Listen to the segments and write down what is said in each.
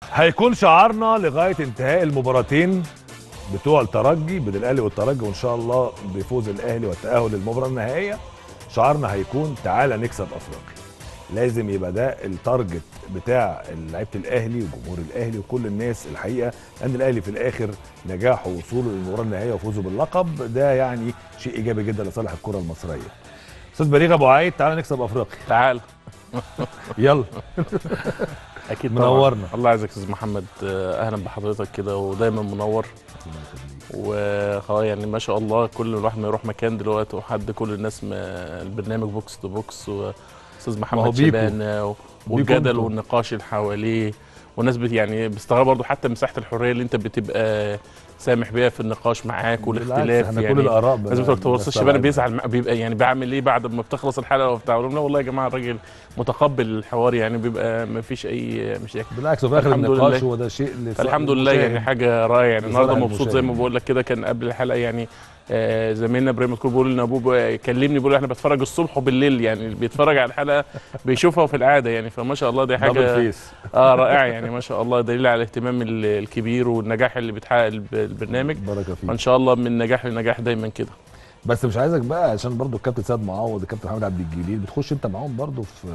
هيكون شعارنا لغايه انتهاء المباراتين بتوع الترجي بين الاهلي والترجي وان شاء الله بفوز الاهلي والتاهل للمباراه النهائيه شعارنا هيكون تعالى نكسب افريقيا لازم يبقى ده التارجت بتاع لعيبه الاهلي وجمهور الاهلي وكل الناس الحقيقه ان الاهلي في الاخر نجاحه ووصوله للمباراه النهائيه وفوزه باللقب ده يعني شيء ايجابي جدا لصالح الكره المصريه استاذ بليغ ابو عايد تعالى نكسب افريقيا تعال يلا اكيد منورنا. طبعا. الله يعزك يا استاذ محمد آه، اهلا بحضرتك كده ودايما منور وخلاص يعني ما شاء الله كل الواحد ما يروح مكان دلوقتي وحد كل الناس ما البرنامج بوكس تو بوكس واستاذ ما هو محمد بيكو. شبانه والجدل انتوا. والنقاش اللي حواليه والناس بت يعني بيستغربوا برضه حتى مساحه الحريه اللي انت بتبقى سامح بيها في النقاش معاك والاختلاف احنا يعني كل الاراء لازم تقول توصل الشباب بيزعل مع- بيبقى يعني بعمل ايه بعد ما بتخلص الحلقه وبتاع أقول لهم لا والله يا جماعه الراجل متقبل الحوار يعني بيبقى ما فيش اي مشاكل بالعكس وفي اخر الحمد النقاش لله. هو ده شيء لصالح الحمد لله يعني المشاهد. حاجه رائعه يعني النهارده لصالح مبسوط زي ما المشاهد. بقول لك كده كان قبل الحلقه يعني آه زميلنا ابراهيم مذكور بيقول لنا ابوه بقى- كلمني بيقول احنا بتفرج الصبح وبالليل يعني اللي بيتفرج على الحلقه بيشوفها في العاده يعني فما شاء الله دي دبل حاجه فيس اه رائعه يعني ما شاء الله دليل على الاهتمام ال- الكبير والنجاح اللي بيتحقق الب- البرنامج بركه فيك وان شاء الله من نجاح لنجاح دايما كده بس مش عايزك بقى عشان برضو الكابتن سيد معوض الكابتن محمد عبد الجليل بتخش انت معاهم برضو في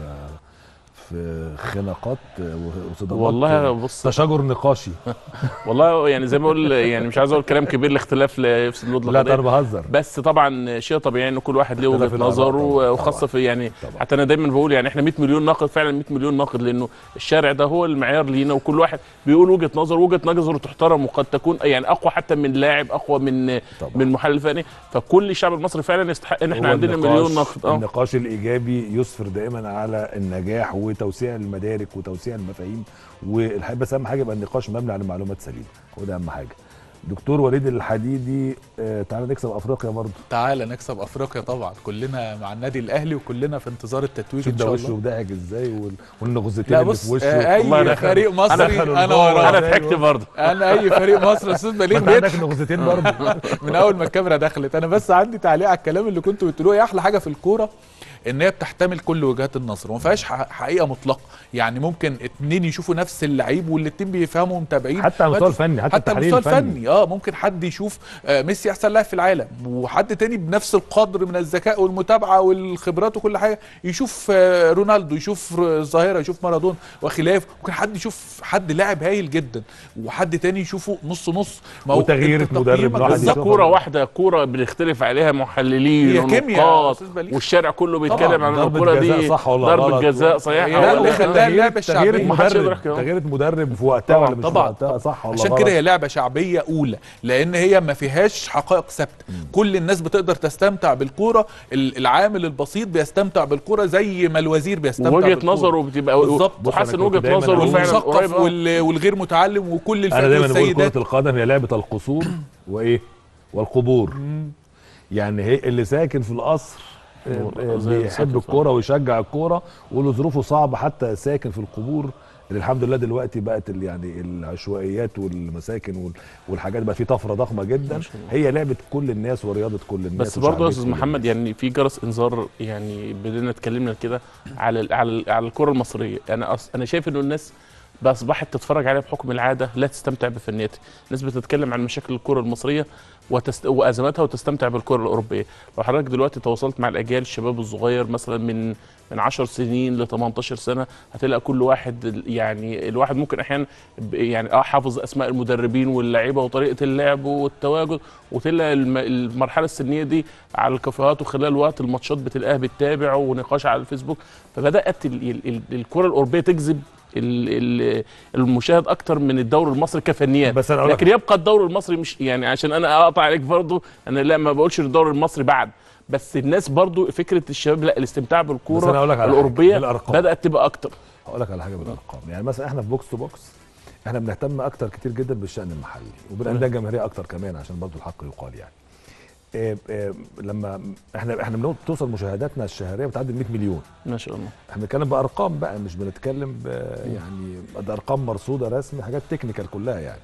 في خناقات وصدامات والله بص تشاجر نقاشي والله يعني زي ما بقول يعني مش عايز اقول كلام كبير الاختلاف لا يفسد الود لا القضية. انا بهزر بس طبعا شيء طبيعي ان كل واحد له اختلاف وجهه الآراء نظره طبعاً، وخاصه طبعاً. في يعني طبعاً. حتى انا دايما بقول يعني احنا 100 مليون ناقد فعلا 100 مليون ناقد لانه الشارع ده هو المعيار لينا وكل واحد بيقول وجهه نظر وجهه نظره تحترم وقد تكون يعني اقوى حتى من لاعب اقوى من طبعاً. من محلل فني فكل الشعب المصري فعلا يستحق ان احنا هو عندنا النقاش- مليون ناقد اه النقاش الايجابي يسفر دائما على النجاح وتوسيع المدارك وتوسيع المفاهيم والحقيقه بس اهم حاجه يبقى النقاش مبني على معلومات سليمه هو ده اهم حاجه دكتور وليد الحديدي آه تعالى نكسب افريقيا برضه تعالى نكسب افريقيا طبعا كلنا مع النادي الاهلي وكلنا في انتظار التتويج شوف ان ده شاء وشه الله وضحك ازاي وال- والنغزتين لا اللي بص في وشه آه، والله اي أنا فريق مصري دخلوا انا الجول. وراه انا زي ضحكت الوقت. برضه انا اي فريق مصري استاذ ما بليغ انت عندك بيضحك نغزتين برضه من اول ما الكاميرا دخلت انا بس عندي تعليق على الكلام اللي كنتوا بتقولوه هي احلى حاجه في الكوره ان هي بتحتمل كل وجهات النظر وما فيهاش ح- حقيقه مطلقه يعني ممكن اتنين يشوفوا نفس اللعيب والاتنين بيفهموا متابعين حتى على المستوى الفني حتى, حتى على التحليل المستوى الفني الفني اه ممكن حد يشوف آه ميسي احسن لاعب في العالم وحد تاني بنفس القدر من الذكاء والمتابعه والخبرات وكل حاجه يشوف آه رونالدو يشوف ر- الظاهره يشوف مارادونا وخلافه ممكن حد يشوف حد لاعب هايل جدا وحد تاني يشوفه نص نص ما هو وتغيير أنت مدرب تقييمك الواحد بس بالظبط. ده يشوفها. كوره واحده كوره بنختلف عليها محللين هي كيمياء يا ونقاد أستاذ بليغ. والشارع كله بيتكلم طبعاً. عن ضربة الكوره جزاء دي صح ولا ضربه غلط؟ جزاء صحيحه هي ده ولا اللي لا. خلاها اللعبة تغيير الشعبية. محدش يقدر المدرب يحكي. تغيير المدرب في وقتها طبعاً، ولا مش طبعاً، في وقتها صح ولا عشان غلط كده هي لعبه شعبيه اولى لان هي ما فيهاش حقائق ثابته كل الناس بتقدر تستمتع بالكوره ال- العامل البسيط بيستمتع بالكوره زي ما الوزير بيستمتع وجهه بالكورة. نظره بتبقى بالظبط. بص، وحاسس ان أنا كنت وجهه دايماً نظره أقول فعلا والمثقف قريبه وال- والغير متعلم وكل انا الفئات دايما بقول والسيدات كره القدم هي لعبه القصور وايه والقبور يعني هي اللي ساكن في القصر آه، آه، زي بيحب الساكن في الكوره ويشجع الكوره واللي ظروفه صعبه حتى ساكن في القبور اللي الحمد لله دلوقتي بقت ال- يعني العشوائيات والمساكن وال- والحاجات بقى في طفره ضخمه جدا هي لعبه كل الناس ورياضه كل الناس بس برضه يا وشعبية استاذ كل محمد الناس. يعني في جرس انذار يعني بدنا اتكلمنا كده على ال- على ال- على الكره المصريه انا أص... انا شايف انه الناس بقى اصبحت تتفرج عليها بحكم العاده لا تستمتع بفنياتها الناس بتتكلم عن مشاكل الكره المصريه وتست... وازماتها وتستمتع بالكره الاوروبيه لو حضرتك دلوقتي تواصلت مع الاجيال الشباب الصغير مثلا من من 10 سنين ل 18 سنه هتلاقي كل واحد يعني الواحد ممكن احيانا ب- يعني اه حافظ اسماء المدربين واللعيبه وطريقه اللعب والتواجد وتلاقي الم- المرحله السنيه دي على الكافيهات وخلال وقت الماتشات بتلاقيها بتتابع ونقاش على الفيسبوك فبدات ال- ال- ال- الكره الاوروبيه تجذب ال- ال- المشاهد اكتر من الدوري المصري كفنيات بس أنا أقول لك- لكن يبقى الدوري المصري مش يعني عشان انا اقطع عليك برضه انا لا ما بقولش إن الدوري المصري بعد بس الناس برضو فكره الشباب لا الاستمتاع بس أنا بالكوره أقول لك على حاجة، الاوروبيه بالأرقام. بدات تبقى اكتر هقول لك على حاجه بالارقام يعني مثلا احنا في بوكس تو بوكس احنا بنهتم اكتر كتير جدا بالشان المحلي وبالانديه الجماهيريه اكتر كمان عشان برضو الحق يقال يعني إيه إيه لما احنا احنا بنو- بتوصل مشاهداتنا الشهريه بتعدي 100 مليون ما شاء الله احنا بنتكلم بارقام بقى مش بنتكلم ب يعني ده ارقام مرصوده رسمي حاجات تكنيكال كلها يعني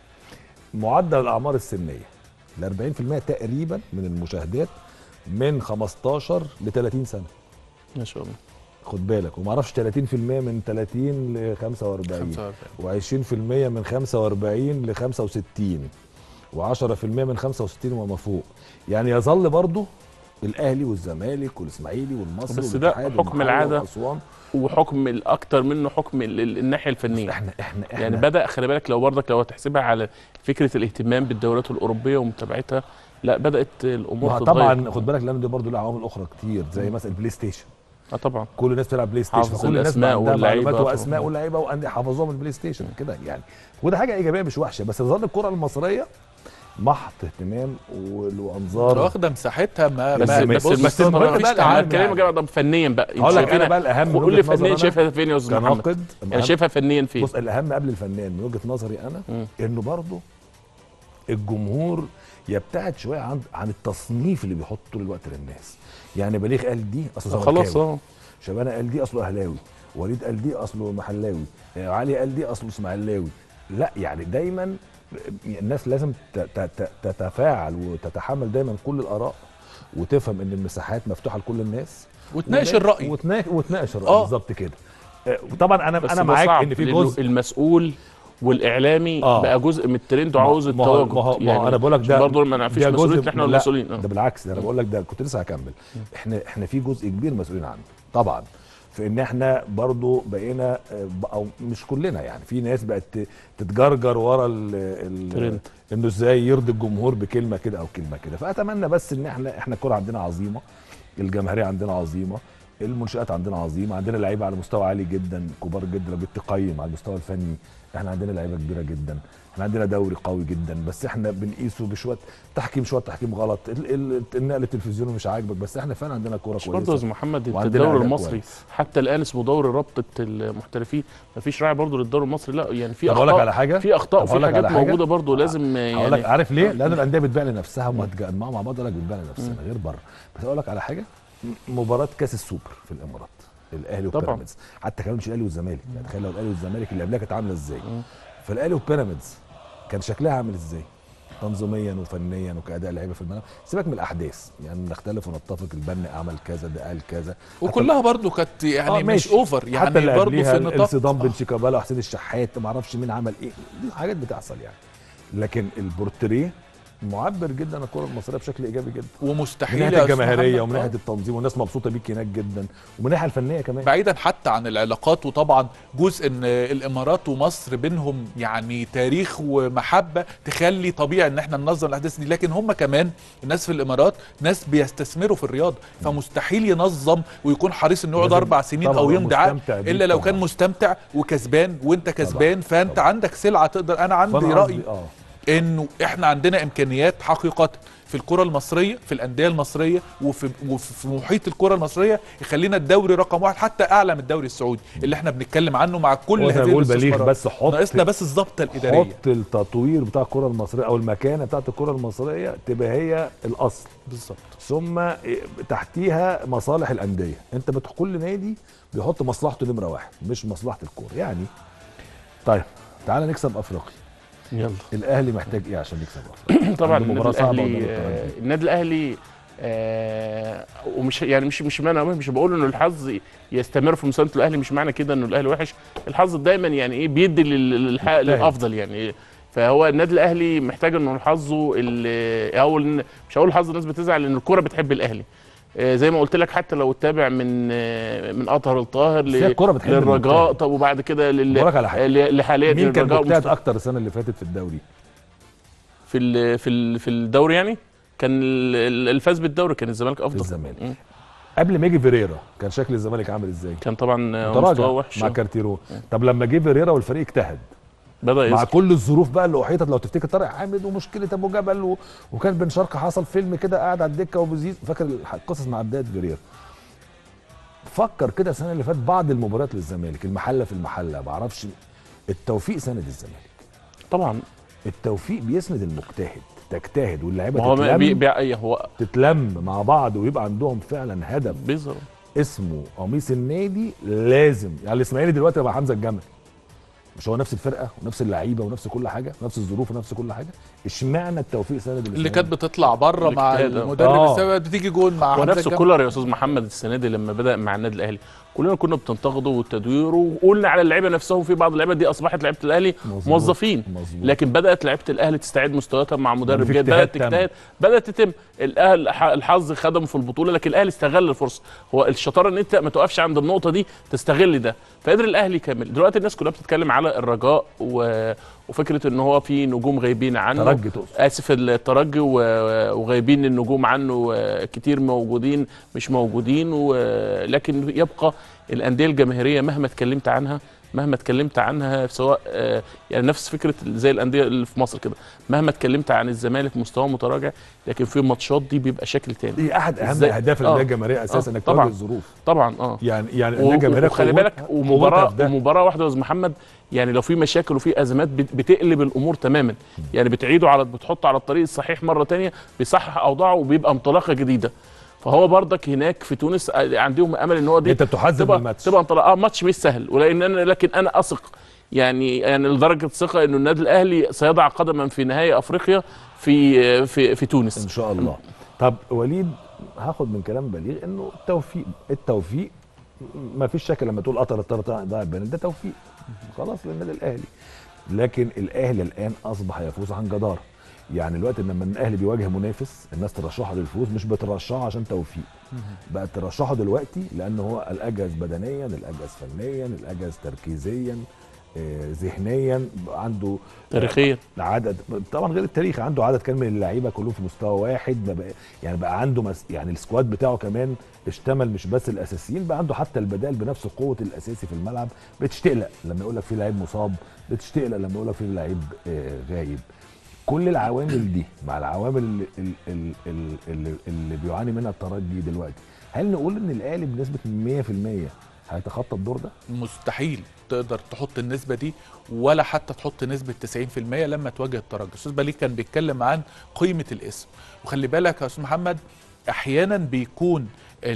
معدل الاعمار السنيه ال 40% تقريبا من المشاهدات من 15 ل 30 سنه ما شاء الله خد بالك وما اعرفش 30% من 30 ل 45 45. و20% من 45 ل 65 و10% من 65 وما فوق يعني يظل برضه الاهلي والزمالك والاسماعيلي والمصري بس ده والاتحاد حكم والمحلة العادة. وأسوان. وحكم الاكتر منه حكم ال- ال- الناحيه الفنيه احنا احنا احنا يعني بدا خلي بالك لو برضك لو هتحسبها على فكره الاهتمام بالدوريات الاوروبيه ومتابعتها لا بدات الامور ما تتغير طبعا خد بالك لان دي برضه لها عوامل اخرى كتير زي مثلا البلاي ستيشن اه طبعا كل الناس بتلعب بلاي ستيشن حافظ كل الناس الأسماء بقى عندها واللعيبة معلومات طبعاً. واسماء ولاعيبه وانديه حافظوهم البلاي ستيشن كده يعني وده حاجه ايجابيه مش وحشه بس تظل الكره المصريه محط اهتمام وال- وانظار واخده مساحتها ما بس ما بس بص، بس المهم المهم بقى بقى الأهم انا بتكلم يعني. جاي طب فنيا بقى انت هقول لك انا شايفينها- بقى الاهم من قول لي وجهة نظري فنيا أنا شايفها فين يا استاذ محمد كناقد يعني شايفها فنيا فين بص الاهم قبل الفنان من وجهه نظري انا مم. انه برضه الجمهور يبتعد شويه عن عن التصنيف اللي بيحطه طول الوقت للناس يعني بليغ قال دي اصله خلاص زملكاوي اه شبانه قال دي اصله اهلاوي وليد قال دي اصله محلاوي آه، علي قال دي اصله اسماعيلاوي لا يعني دايما الناس لازم ت- ت- ت- تتفاعل وتتحمل دايما كل الاراء وتفهم ان المساحات مفتوحه لكل الناس وتناقش الراي وتنا- وتناقش الراي آه. بالظبط كده آه، طبعا انا بس انا ده معاك صعب، ان في لأنه جزء المسؤول والاعلامي آه. بقى جزء من الترند وعاوز ما هو- التواجد ما هو- ما هو انا بقول لك ده برضه ما فيش ده جزء مسؤوليه احنا لا، المسؤولين آه. ده بالعكس ده انا بقول لك ده كنت لسه هكمل احنا احنا في جزء كبير مسؤولين عنه طبعا في ان احنا برضو بقينا آه، ب- او مش كلنا يعني في ناس بقت ت- تتجرجر ورا ال ال ترند. انه ازاي يرضي الجمهور بكلمه كده او كلمه كده فاتمنى بس ان احنا احنا الكوره عندنا عظيمه الجماهيريه عندنا عظيمه المنشات عندنا عظيمه عندنا لعيبه على مستوى عالي جدا كبار جدا لو جيت تقيم على المستوى الفني احنا عندنا لعيبه كبيره جدا احنا عندنا دوري قوي جدا بس احنا بنقيسه بشويه تحكيم شويه تحكيم غلط ال- ال- النقل التلفزيوني مش عاجبك بس احنا فعلا عندنا كوره مش برضه يا كويسه استاذ محمد انت وعندنا الدوري أداء المصري كويس. حتى الان اسمه دوري رابطه المحترفين مفيش راعي برضه للدوري المصري لا يعني في طب اقول لك اخطاء على حاجه في اخطاء طب أقول وفي لك حاجات على حاجة؟ موجوده برضه لازم هقول لك يعني عارف ليه؟ لان الانديه بتبيع لنفسها وما تجمعوا مع بعض ولا بتبيع لنفسها غير بره بس اقول لك على حاجه م- مباراه كاس السوبر في الامارات الاهلي طبعاً. وبيراميدز حتى كمان مش الاهلي والزمالك يعني تخيل لو الاهلي والزمالك اللي قبلها كانت عامله ازاي فالاهلي وبيراميدز كان شكلها عامل ازاي؟ تنظيميا وفنيا وكاداء لعيبه في الملعب سيبك من الاحداث يعني نختلف ونتفق البنا عمل كذا ده قال كذا وكلها برضو كانت يعني آه، مش ماشي. اوفر حتى يعني اللي برضو قبليها في نطاق الانصدام بين آه. شيكابالا وحسين الشحات ما اعرفش مين عمل ايه دي حاجات بتحصل يعني لكن البورتريه معبر جدا عن الكره المصريه بشكل ايجابي جدا من ومستحيل ناحيه يا أستاذ الجماهيريه محمد، ومن آه. ناحيه التنظيم والناس مبسوطه بيك هناك جدا ومن الناحيه الفنيه كمان بعيدا حتى عن العلاقات وطبعا جزء ان الامارات ومصر بينهم يعني تاريخ ومحبه تخلي طبيعي ان احنا ننظم الاحداث دي لكن هم كمان الناس في الامارات ناس بيستثمروا في الرياضه فمستحيل ينظم ويكون حريص انه يقعد لازم اربع سنين طبعاً او يبقى يمضي عقد مستمتع بيه الا لو طبعاً. كان مستمتع وكسبان وانت كسبان فانت طبعاً. عندك سلعه تقدر انا عندي فأنا راي قصدي- اه انه احنا عندنا امكانيات حقيقه في الكره المصريه في الانديه المصريه وفي وفي محيط الكره المصريه يخلينا الدوري رقم واحد حتى اعلى من الدوري السعودي اللي احنا بنتكلم عنه مع كل هو زي ما هذه بقول بليغ الاستثمارات بس حط ناقصنا بس الضبطه الاداريه حط التطوير بتاع الكره المصريه او المكانه بتاعت الكره المصريه تبقى هي الاصل بالظبط ثم تحتيها مصالح الانديه انت بت- كل نادي بيحط مصلحته نمره واحد مش مصلحه الكوره يعني طيب تعالى نكسب افريقيا يلا الاهلي محتاج ايه عشان يكسب افريقيا طبعا عنده النادي مباراة صعبة الاهلي قدام آه، الترجي. النادي الاهلي آه ومش يعني مش مش معنى مش بقول انه الحظ يستمر في مسانده الاهلي مش معنى كده انه الاهلي وحش الحظ دايما يعني ايه بيدي لل- للحق مجتهد. للافضل يعني فهو النادي الاهلي محتاج انه حظه ال- او إن- مش هقول حظ الناس بتزعل ان الكوره بتحب الاهلي آه، زي ما قلت لك حتى لو تتابع من آه، من اطهر الطاهر بس هي الكرة بتحب للرجاء المجتهد. طب وبعد كده لل- بقولك على حاجة. ل- لحاليا مين كان للرجاء مجتهد ومست- اكتر السنه اللي فاتت في الدوري في ال في ال في الدوري يعني كان ال- ال- الفاز بالدوري كان الزمالك افضل الزمالك. مم. قبل ما يجي فيريرا كان شكل الزمالك عامل ازاي كان طبعا تراجع مستوى وحش مع كارتيرون طب لما جه فيريرا والفريق اجتهد بدا مع يظهر كل الظروف بقى اللي احيطت لو تفتكر طارق حامد ومشكله ابو جبل و... وكان بن شرقي حصل فيلم كده قاعد على الدكه وبزيز فاكر الح- القصص مع بدايه فيريرا فكر كده السنه اللي فاتت بعض المباريات للزمالك المحله في المحله ما اعرفش التوفيق سند الزمالك طبعا التوفيق بيسند المجتهد تجتهد واللعيبه ما هو ما بي تتلم, بي أي هو تتلم مع بعض ويبقى عندهم فعلا هدف بيظهر اسمه قميص النادي لازم يعني الاسماعيلي دلوقتي بقى حمزه الجمل مش هو نفس الفرقه ونفس اللعيبه ونفس كل حاجه نفس الظروف ونفس كل حاجه اشمعنى التوفيق سند اللي الإسماعيلي؟ كانت بتطلع بره مع الاجتهاد. المدرب آه. السابق بتيجي جون مع هو حمزة نفس الجمل. كولر يا استاذ محمد السنه دي لما بدا مع النادي الاهلي كلنا كنا بننتقده والتدوير وقلنا على اللعيبه نفسهم في بعض اللعيبه دي اصبحت لعيبه الاهلي مظبوط. موظفين مظبوط. لكن بدات لعيبه الاهلي تستعيد مستوياتها مع مدرب في جيد اجتهاد بدات تام. تجتهد بدات تتم الاهلي ح- الحظ خدمه في البطوله لكن الاهلي استغل الفرصه هو الشطاره ان انت ما توقفش عند النقطه دي تستغل ده فقدر الاهلي يكمل دلوقتي الناس كلها بتتكلم على الرجاء و... وفكره ان هو في نجوم غايبين عنه ترجي تقصد اسف الترجي و- وغايبين النجوم عنه آه، كتير موجودين مش موجودين و- لكن يبقى الانديه الجماهيريه مهما اتكلمت عنها مهما اتكلمت عنها سواء آه، يعني نفس فكره زي الانديه اللي في مصر كده مهما اتكلمت عن الزمالك مستواه متراجع لكن في الماتشات دي بيبقى شكل تاني دي احد اهم إزاي؟ اهداف آه. الانديه الجماهيريه اساسا آه، انك طبعاً. تواجه الظروف طبعا اه يعني يعني و- الانديه الجماهيريه وخلي قوتها- بالك قوتها ومباراه في ده. ومباراه واحده يا استاذ محمد يعني لو في مشاكل وفي ازمات بت- بتقلب الامور تماما يعني بتعيده على بتحطه على الطريق الصحيح مره تانية بيصحح اوضاعه وبيبقى انطلاقه جديده فهو برضك هناك في تونس عندهم امل ان هو دي انت بتحذر من تبقى الماتش تبقى انطلاقه اه ماتش مش سهل ولان انا لكن انا اثق يعني يعني لدرجه ثقه انه النادي الاهلي سيضع قدما في نهائي افريقيا في في في تونس ان شاء الله طب وليد هاخد من كلام بليغ انه التوفيق التوفيق ما فيش شك لما تقول قطر الطرف ضاع البيان ده توفيق خلاص للنادي الاهلي لكن الاهلي الان اصبح يفوز عن جداره يعني الوقت لما الاهلي بيواجه منافس الناس ترشحه للفوز مش بترشحه عشان توفيق بقت ترشحه دلوقتي لان هو الاجهز بدنيا الاجهز فنيا الاجهز تركيزيا آه، ذهنيا عنده تاريخيا عدد طبعا غير التاريخ عنده عدد كان من اللعيبه كلهم في مستوى واحد ما بقى يعني بقى عنده مس يعني السكواد بتاعه كمان اشتمل مش بس الاساسيين بقى عنده حتى البدائل بنفس قوه الاساسي في الملعب بتشتقلق لما يقول لك في لعيب مصاب بتشتقلق لما يقول لك في لعيب آه، غايب كل العوامل دي مع العوامل اللي, اللي, اللي, اللي, اللي بيعاني منها الترجي دلوقتي هل نقول ان الاهلي بنسبه 100% هيتخطى الدور ده؟ مستحيل تقدر تحط النسبه دي ولا حتى تحط نسبه 90% لما تواجه الترجي استاذ بليغ كان بيتكلم عن قيمه الاسم وخلي بالك يا استاذ محمد احيانا بيكون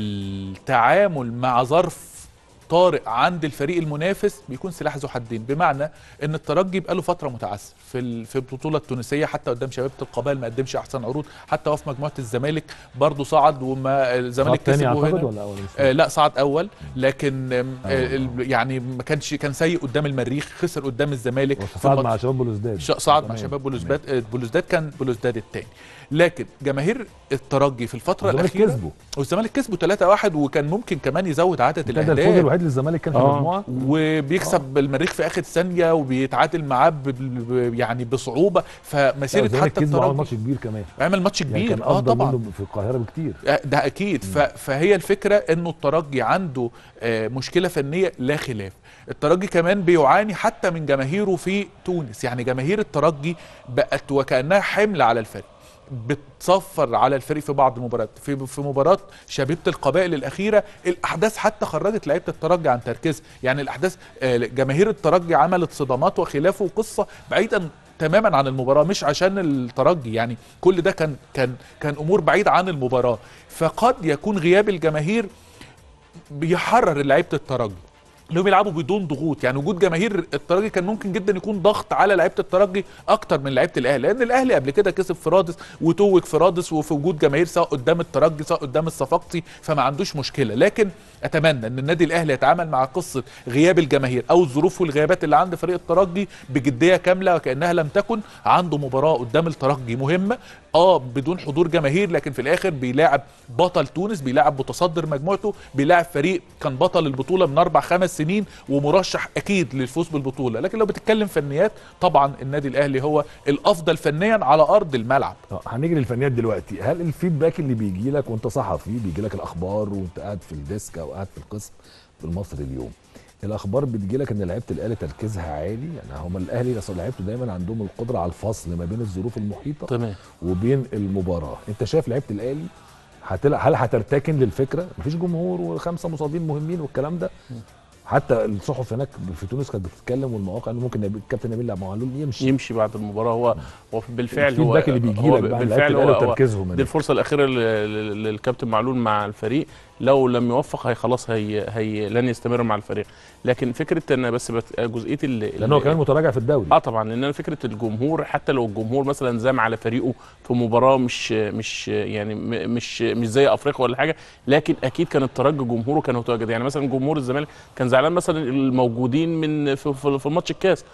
التعامل مع ظرف طارئ عند الفريق المنافس بيكون سلاح ذو حدين بمعنى ان الترجي بقى له فتره متعثر في ال- في البطوله التونسيه حتى قدام شباب القبائل ما قدمش احسن عروض حتى هو في مجموعه الزمالك برضه صعد وما الزمالك صعد تاني كسبه اعتقد هنا ولا اول مش آه لا صعد اول لكن آم، آه. آه ال- يعني ما كانش كان سيء قدام المريخ خسر قدام الزمالك في صعد الماتش. مع شباب بلوزداد ش- صعد مع تمام. شباب بلوزداد آه، بلوزداد كان بلوزداد الثاني لكن جماهير الترجي في الفتره الزمالك الاخيره كسبوا والزمالك كسبوا 3-1 وكان ممكن كمان يزود عدد ده الفوز الاهداف الوحيد للزمالك كان في آه. المجموعه وبيكسب المريخ في اخر ثانيه وبيتعادل معاه ب- ب- يعني بصعوبه فمسيره الزمالك حتى كسبوا عمل الترجي ماتش كبير كمان عمل ماتش يعني كبير كان اه افضل طبعا منه في القاهره بكتير آه، ده اكيد ف... فهي الفكره انه الترجي عنده آه، مشكله فنيه لا خلاف الترجي كمان بيعاني حتى من جماهيره في تونس يعني جماهير الترجي بقت وكانها حمل على الفريق بتصفر على الفريق في بعض المباريات في في مباراه شبيبه القبائل الاخيره الاحداث حتى خرجت لعيبه الترجي عن تركيز يعني الاحداث آه، جماهير الترجي عملت صدمات وخلافه وقصه بعيدا تماما عن المباراه مش عشان الترجي يعني كل ده كان كان كان امور بعيده عن المباراه فقد يكون غياب الجماهير بيحرر لعيبه الترجي انهم يلعبوا بدون ضغوط يعني وجود جماهير الترجي كان ممكن جدا يكون ضغط على لعيبه الترجي اكتر من لعيبه الاهلي لان الاهلي قبل كده كسب في رادس وتوج في رادس وفي وجود جماهير سواء قدام الترجي سواء قدام الصفاقسي فما عندوش مشكله لكن اتمنى ان النادي الاهلي يتعامل مع قصه غياب الجماهير او الظروف والغيابات اللي عند فريق الترجي بجديه كامله وكانها لم تكن عنده مباراه قدام الترجي مهمه اه بدون حضور جماهير لكن في الاخر بيلاعب بطل تونس بيلاعب متصدر مجموعته بيلاعب فريق كان بطل البطوله من اربع خمس سنين ومرشح اكيد للفوز بالبطوله لكن لو بتتكلم فنيات طبعا النادي الاهلي هو الافضل فنيا على ارض الملعب آه، هنيجي للفنيات دلوقتي هل الفيدباك اللي بيجي لك وانت صحفي بيجي لك الاخبار وانت قاعد في الديسك او قاعد في القسم في المصري اليوم الاخبار بتجي لك ان لعيبه الاهلي تركيزها عالي يعني هم الاهلي اصل لعيبته دايما عندهم القدره على الفصل ما بين الظروف المحيطه تمام وبين المباراه انت شايف لعيبه الاهلي هتلع... هل هترتكن للفكره مفيش جمهور وخمسه مصابين مهمين والكلام ده حتى الصحف هناك في تونس كانت بتتكلم والمواقع انه ممكن نبي- الكابتن نبيل معلول يمشي يمشي بعد المباراه هو هو بالفعل هو الفيدباك اللي بيجي هو لك بقى بالفعل بالفعل هو, هو هو تركيزهم دي هناك. الفرصه الاخيره ل- ل- للكابتن معلول مع الفريق لو لم يوفق هي خلاص هي, هي لن يستمر مع الفريق لكن فكره ان بس بت- جزئيه ال- لان هو ال- كمان متراجع في الدوري اه طبعا لان أنا فكره الجمهور حتى لو الجمهور مثلا زام على فريقه في مباراه مش مش يعني م- مش مش زي افريقيا ولا حاجه لكن اكيد كان الترجي جمهوره كان متواجد يعني مثلا جمهور الزمالك كان زعلان مثلا الموجودين من في, في, في ماتش الكاس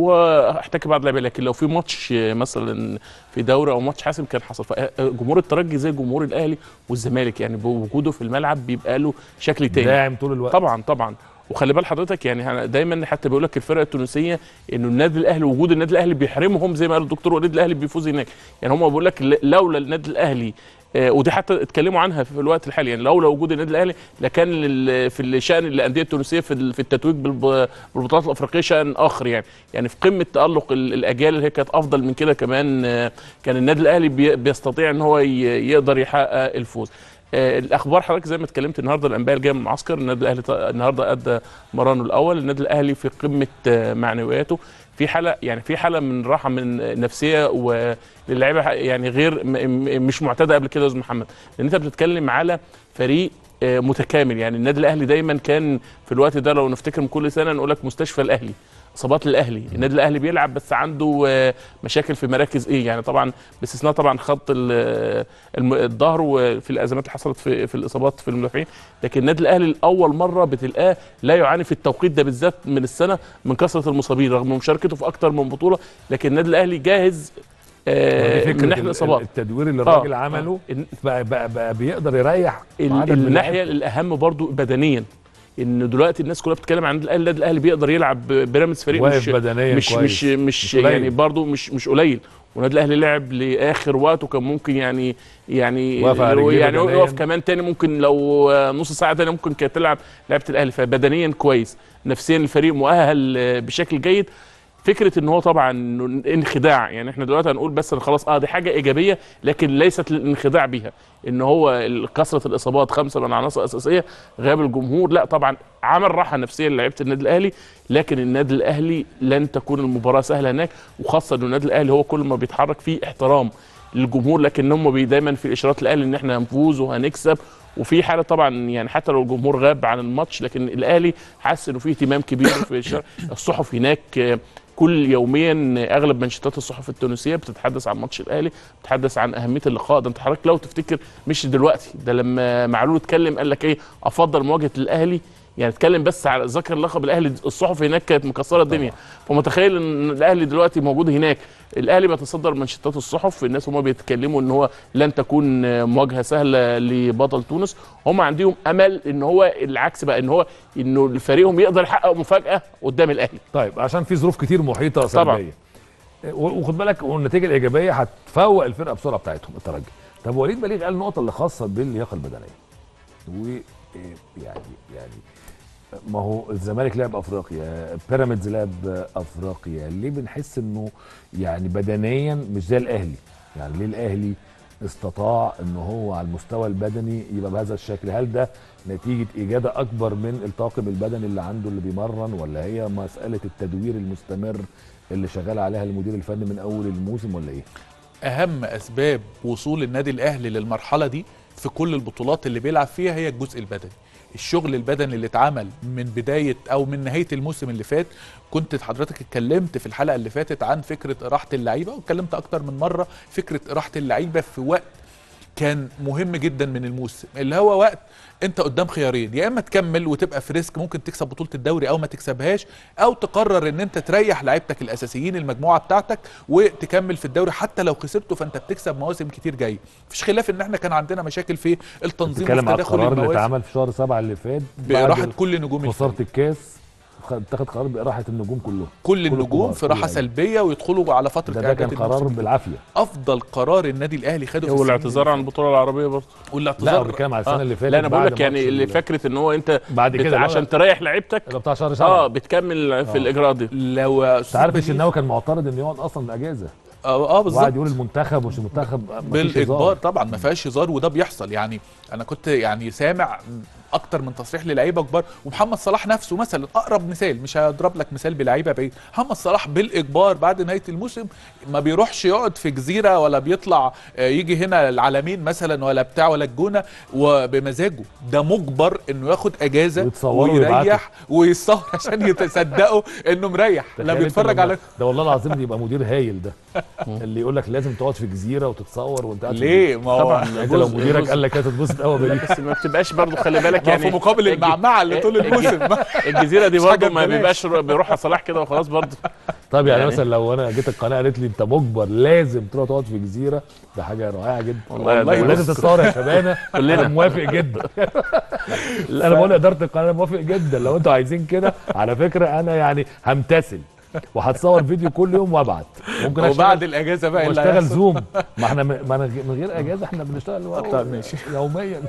واحتكى بعض اللعيبه لكن لو في ماتش مثلا في دوري او ماتش حاسم كان حصل فجمهور الترجي زي جمهور الاهلي والزمالك يعني بوجوده في الملعب بيبقى له شكل تاني داعم طول الوقت طبعا طبعا وخلي بال حضرتك يعني أنا دايما حتى بيقول لك الفرق التونسيه انه النادي الاهلي وجود النادي الاهلي بيحرمهم زي ما قال الدكتور وليد الاهلي بيفوز هناك يعني هم بيقول لك ل- لولا النادي الاهلي آه، ودي حتى اتكلموا عنها في الوقت الحالي يعني لولا وجود النادي الاهلي لكان لل- في الشان الانديه التونسيه في ال- في التتويج بالب- بالبطولات الافريقيه شان اخر يعني يعني في قمه تالق ال- الاجيال اللي هي كانت افضل من كده كمان آه، كان النادي الاهلي بي- بيستطيع ان هو ي- يقدر يحقق الفوز آه، الاخبار حضرتك زي ما اتكلمت النهارده الانباء اللي جايه من المعسكر النادي الاهلي ط- النهارده ادى مرانه الاول النادي الاهلي في قمه آه، معنوياته في حاله يعني في حاله من راحه من نفسيه وللعيبه يعني غير م- م- مش معتاده قبل كده يا استاذ محمد لان انت بتتكلم على فريق آه، متكامل يعني النادي الاهلي دايما كان في الوقت ده لو نفتكر من كل سنه نقول لك مستشفى الاهلي اصابات الاهلي النادي الاهلي بيلعب بس عنده آه، مشاكل في مراكز ايه يعني طبعا باستثناء طبعا خط ال- الم- الظهر وفي الازمات اللي حصلت في في الاصابات في المدافعين لكن النادي الاهلي لاول مره بتلقاه لا يعاني في التوقيت ده بالذات من السنه من كثره المصابين رغم مشاركته في اكتر من بطوله لكن النادي الاهلي جاهز آه، ودي من فكره ناحيه ال- الاصابات التدوير اللي آه، الراجل عمله آه. بقى, بقى, بقى بيقدر يريح ال- عدد من الناحيه لعيبته. الاهم برضو بدنيا ان دلوقتي الناس كلها بتتكلم عن النادي الاهلي النادي الاهلي بيقدر يلعب بيراميدز فريق واقف مش بدنيا مش كويس. مش مش, مش قليل. يعني برضو مش مش قليل والنادي الاهلي لعب لاخر وقت وكان ممكن يعني يعني واقف على رجليه يعني بدنياً. يقف كمان تاني ممكن لو نص ساعه تاني ممكن كانت تلعب لعبه الاهلي فبدنيا كويس نفسيا الفريق مؤهل بشكل جيد فكره ان هو طبعا إنه انخداع يعني احنا دلوقتي هنقول بس إن خلاص اه دي حاجه ايجابيه لكن ليست للانخداع بيها ان هو ال- كثره الاصابات خمسه من عناصر اساسيه غياب الجمهور لا طبعا عمل راحه نفسيه لعيبه النادي الاهلي لكن النادي الاهلي لن تكون المباراه سهله هناك وخاصه ان النادي الاهلي هو كل ما بيتحرك فيه احترام للجمهور لكن هم بي دايما في الاشارات الاهلي ان احنا هنفوز وهنكسب وفي حاله طبعا يعني حتى لو الجمهور غاب عن الماتش لكن الاهلي حاسس انه في اهتمام كبير في الشارع. الصحف هناك آه، كل يوميا اغلب منشطات الصحف التونسيه بتتحدث عن ماتش الاهلي بتتحدث عن اهميه اللقاء ده انت حضرتك لو تفتكر مش دلوقتي ده لما معلول اتكلم قال لك ايه افضل مواجهه الاهلي يعني اتكلم بس على ذكر لقب الاهلي الصحف هناك كانت مكسره الدنيا فمتخيل ان الاهلي دلوقتي موجود هناك الاهلي بيتصدر منشطات الصحف الناس هم بيتكلموا ان هو لن تكون مواجهه سهله لبطل تونس هم عندهم امل ان هو العكس بقى ان هو انه فريقهم يقدر يحقق مفاجاه قدام الاهلي طيب عشان في ظروف كتير محيطه طبعاً. سلبيه و- وخد بالك والنتيجه الايجابيه هتفوق الفرقه بسرعه بتاعتهم الترجي طب وليد بليغ قال النقطه اللي خاصه باللياقه البدنيه و يعني يعني ما هو الزمالك لعب افريقيا بيراميدز لعب افريقيا ليه بنحس انه يعني بدنيا مش زي الاهلي يعني ليه الاهلي استطاع ان هو على المستوى البدني يبقى بهذا الشكل هل ده نتيجه اجاده اكبر من الطاقم البدني اللي عنده اللي بيمرن ولا هي مساله التدوير المستمر اللي شغال عليها المدير الفني من اول الموسم ولا ايه اهم اسباب وصول النادي الاهلي للمرحله دي في كل البطولات اللي بيلعب فيها هي الجزء البدني الشغل البدني اللي اتعمل من بدايه او من نهايه الموسم اللي فات كنت حضرتك اتكلمت في الحلقه اللي فاتت عن فكره راحه اللعيبه واتكلمت اكتر من مره فكره راحه اللعيبه في وقت كان مهم جدا من الموسم اللي هو وقت انت قدام خيارين يا اما تكمل وتبقى في ريسك ممكن تكسب بطوله الدوري او ما تكسبهاش او تقرر ان انت تريح لعيبتك الاساسيين المجموعه بتاعتك وتكمل في الدوري حتى لو خسرته فانت بتكسب مواسم كتير جايه مفيش خلاف ان احنا كان عندنا مشاكل في التنظيم بتتكلم وفي على تداخل القرار اللي المواسم اتعمل في شهر سبعة اللي فات بعد براحه كل نجوم خساره الفريق. الكاس خ- اتخذ قرار براحه النجوم كلهم كل كل النجوم الكبار، في كل راحه اللعيبة. سلبيه ويدخلوا على فتره ده, ده إعداد كان قرار الموسم. بالعافيه افضل قرار النادي الاهلي خده في هو السنين الاعتذار اللي عن البطوله العربيه برضه لا والاعتذار هو بيتكلم على السنه آه. اللي فاتت لا انا بقول بعد لك يعني ماتش اللي ال- فكره ان هو انت بعد بت... كده اللي هو- عشان تريح لعيبتك اللي بتاع شهر اه سبعة بتكمل في آه. الاجراء دي لو انت عارف أستاذ الشناوي كان معترض انه يقعد اصلا اجازه اه اه بالظبط وقعد يقول المنتخب مش المنتخب مفيش بالاجبار هزار. طبعا ما فيهاش هزار وده بيحصل يعني انا كنت يعني سامع اكتر من تصريح للعيبه كبار ومحمد صلاح نفسه مثلا اقرب مثال مش هضرب لك مثال بلعيبه بعيد محمد صلاح بالاجبار بعد نهايه الموسم ما بيروحش يقعد في جزيره ولا بيطلع آه، يجي هنا العالمين مثلا ولا بتاع ولا الجونه وبمزاجه ده مجبر انه ياخد اجازه ويتصوروا ويبعتوا. ويريح ويصور عشان يتصدقوا انه مريح لا تخيل انت بيتفرج لما- على ده والله العظيم دي يبقى مدير هايل ده اللي يقول لك لازم تقعد في جزيره وتتصور وانت قاعد في ليه ما هو طبعا الجزيرة. انت لو جزء- مديرك جزء. قال لك هتتبسط قوي لا بيه بس ما بتبقاش برضه خلي بالك ما هو يعني في مقابل الج- المعمعه اللي طول الج- الموسم الجزيره دي مش برضه حاجة ما ببلاش. بيبقاش بيروحها صلاح كده وخلاص برضه طب يعني, يعني- مثلا لو انا جيت القناه قالت لي انت مجبر لازم تروح تقعد في جزيره ده حاجه رائعه جدا والله والله ولازم بص. تتصور يا شبانه كلنا. انا موافق جدا انا بقول لاداره القناه أنا موافق جدا لو انتوا عايزين كده على فكره انا يعني همتثل وهتصور فيديو كل يوم وابعت ممكن وبعد اشتغل الاجازه بقى اللي واشتغل هيحصل. زوم ما احنا م- ما أنا من غير اجازه احنا بنشتغل طب ماشي. يوميا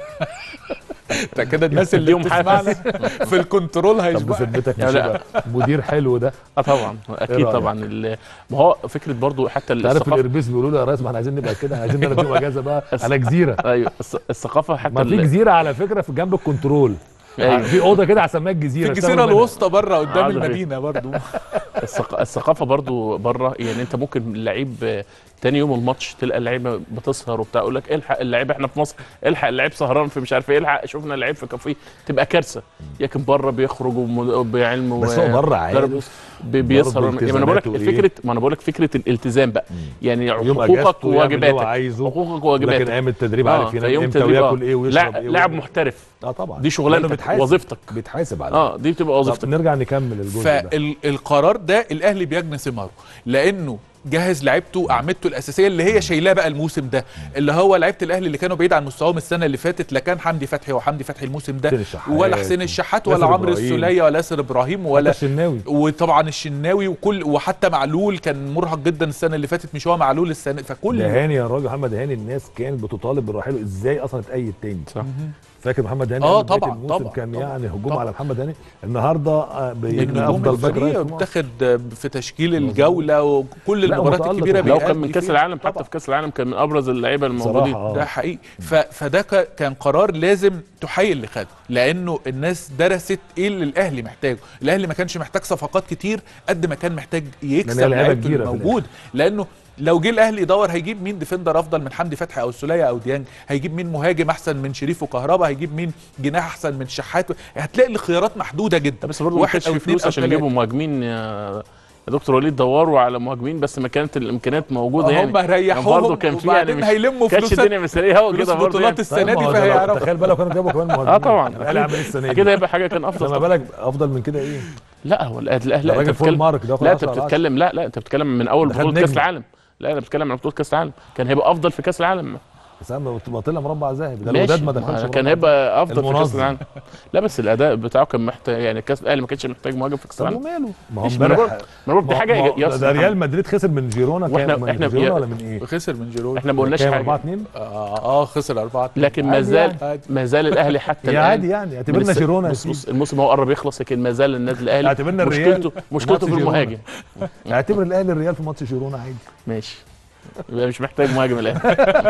انت كده الناس اللي يوم بتسمعنا في الكنترول طب هيشبعوا بذمتك مش لا، لا. يبقى مدير حلو ده اه طبعا اكيد رأيك؟ طبعا ال- ما هو فكره برضو حتى انت عارف الثقافه الاربيس بيقولوا لي يا ريس ما احنا عايزين نبقى كده عايزين ناخد يوم اجازه بقى على جزيره ايوه الث- الثقافه حتى ما في ال- جزيره على فكره في جنب الكنترول أيوة. في اوضه كده هسميها في الجزيره الجزيره اشتغلوا منها. الوسطى بره قدام عادي. المدينه برضو الثق- الثقافه برضو بره يعني انت ممكن اللعيب آه، تاني يوم الماتش تلقى اللعيبه بتسهر وبتاع يقول لك الحق اللعيبه احنا في مصر الحق اللعيب سهران في مش عارف ايه الحق شفنا اللعيب في كافيه تبقى كارثه لكن بره بيخرجوا وم- بعلم بس و- هو بره عادي درب- بي- بيسهر برضه يعني ما انا بقول لك التزاماته إيه؟ فكره ما انا بقول لك فكره الالتزام بقى يعني يوم حقوقك اجازته يعمل اللي هو وواجباتك عايزه حقوقك لكن وواجباتك ايام التدريب آه، عارف في ينام يوم امتى تدريب، وياكل آه. ايه ويشرب لا- ايه لاعب ويعمل- محترف اه طبعا دي شغلانتك لأنه بيتحاسب. وظيفتك بيتحاسب عليه اه دي بتبقى طب وظيفتك نرجع نكمل الجزء ده فالقرار ده الاهلي بيجني ثماره لانه جهز لعيبته اعمدته الاساسيه اللي هي شايلاه بقى الموسم ده اللي هو لعيبه الاهلي اللي كانوا بعيد عن مستواهم السنه اللي فاتت لا كان حمدي فتحي وحمدي فتحي الموسم ده حسين الشحات ولا حسين الشحات ياسر ولا عمرو إبراهيم. السوليه ولا ياسر ابراهيم ولا ولا الشناوي وطبعا الشناوي وكل وحتى معلول كان مرهق جدا السنه اللي فاتت مش هو معلول السنه فكل ده هاني يا راجل محمد هاني الناس كانت بتطالب بالرحيل ازاي اصلا اتأيد تاني صح. فاكر محمد هاني آه قبل بداية طبعاً، الموسم طبعاً، كان طبعاً، يعني هجوم طبعاً. على محمد هاني النهارده آه، بيبقى النجوم افضل باك الفريق رايت في مصر. بتاخد في تشكيل الجوله وكل لا، المباريات متألق الكبيره والله. لو كان بيأدي من كاس فيها. العالم طبعاً. حتى في كاس العالم كان من ابرز اللعيبه الموجودين بصراحه ده اه حقيقي ف... فده ك... كان قرار لازم تحيي اللي خده لانه الناس درست ايه اللي الاهلي محتاجه الاهلي ما كانش محتاج صفقات كتير قد ما كان محتاج يكسب لأن هي لعيبة لعيبته كبيرة في الموجود لانه لو جه الاهلي يدور هيجيب مين ديفندر افضل من حمدي فتحي او السوليه او ديانج هيجيب مين مهاجم احسن من شريف وكهربا هيجيب مين جناح احسن من شحات هتلاقي الخيارات محدوده جدا بس برضه ما واحد كانش أو في اتنين فلوس أو عشان تلاتة. يجيبوا مهاجمين يا يا دكتور وليد دوروا على مهاجمين بس ما كانت الامكانيات موجوده يعني هم ريحوهم برضه كان في يعني وبعدين مش هيلموا كانتش فلوس الدنيا مسريه هو فلوس كده برضه بطولات يعني. السنه طيب ما دي هو ده لو- فهيعرفوا تخيل بقى لو كانوا جابوا كمان مهاجمين اه طبعا الاهلي عامل ايه السنه دي كده يبقى حاجه كان افضل فما طبعاً. بالك افضل من كده ايه لا هو الاهلي الاهلي ده لا انت راجل فول بتتكلم مارك ده لا انت بتتكلم لا لا انت بتتكلم من اول ده خد بطوله كاس نجم. العالم لا انا بتكلم عن بطوله كاس العالم كان هيبقى افضل في كاس العالم بس انا ما طلع مربع ذهبي ده ماشي الوداد ما دخلش كان مربع هيبقى افضل في كاس المنظم. العالم لا بس الاداء بتاعه كان محتاج يعني كاس الاهلي ما كانش محتاج مهاجم في كاس طب العالم وماله ما هو ماشي، ما أنا امبارح ما انا بقول دي حاجه ما هو- يا ده, أستاذ ده ريال محمد. مدريد خسر من جيرونا وإحنا- كان من إحنا- جيرونا يا- ولا من ايه؟ خسر من جيرون احنا ما قلناش كام حاجه 4 2 اه, آه خسر أربعة لكن ما عادي زال يعني. ما زال الاهلي حتى يا الان عادي يعني من اعتبرنا الس- جيرونا يا بص بص سيدي. الموسم هو قرب يخلص لكن ما زال النادي الاهلي اعتبرنا الريال مشكلته مشكلته ماتش في جيرونا. المهاجم اعتبر الاهلي الريال في ماتش جيرونا عادي ماشي يبقى مش محتاج مهاجم الاهلي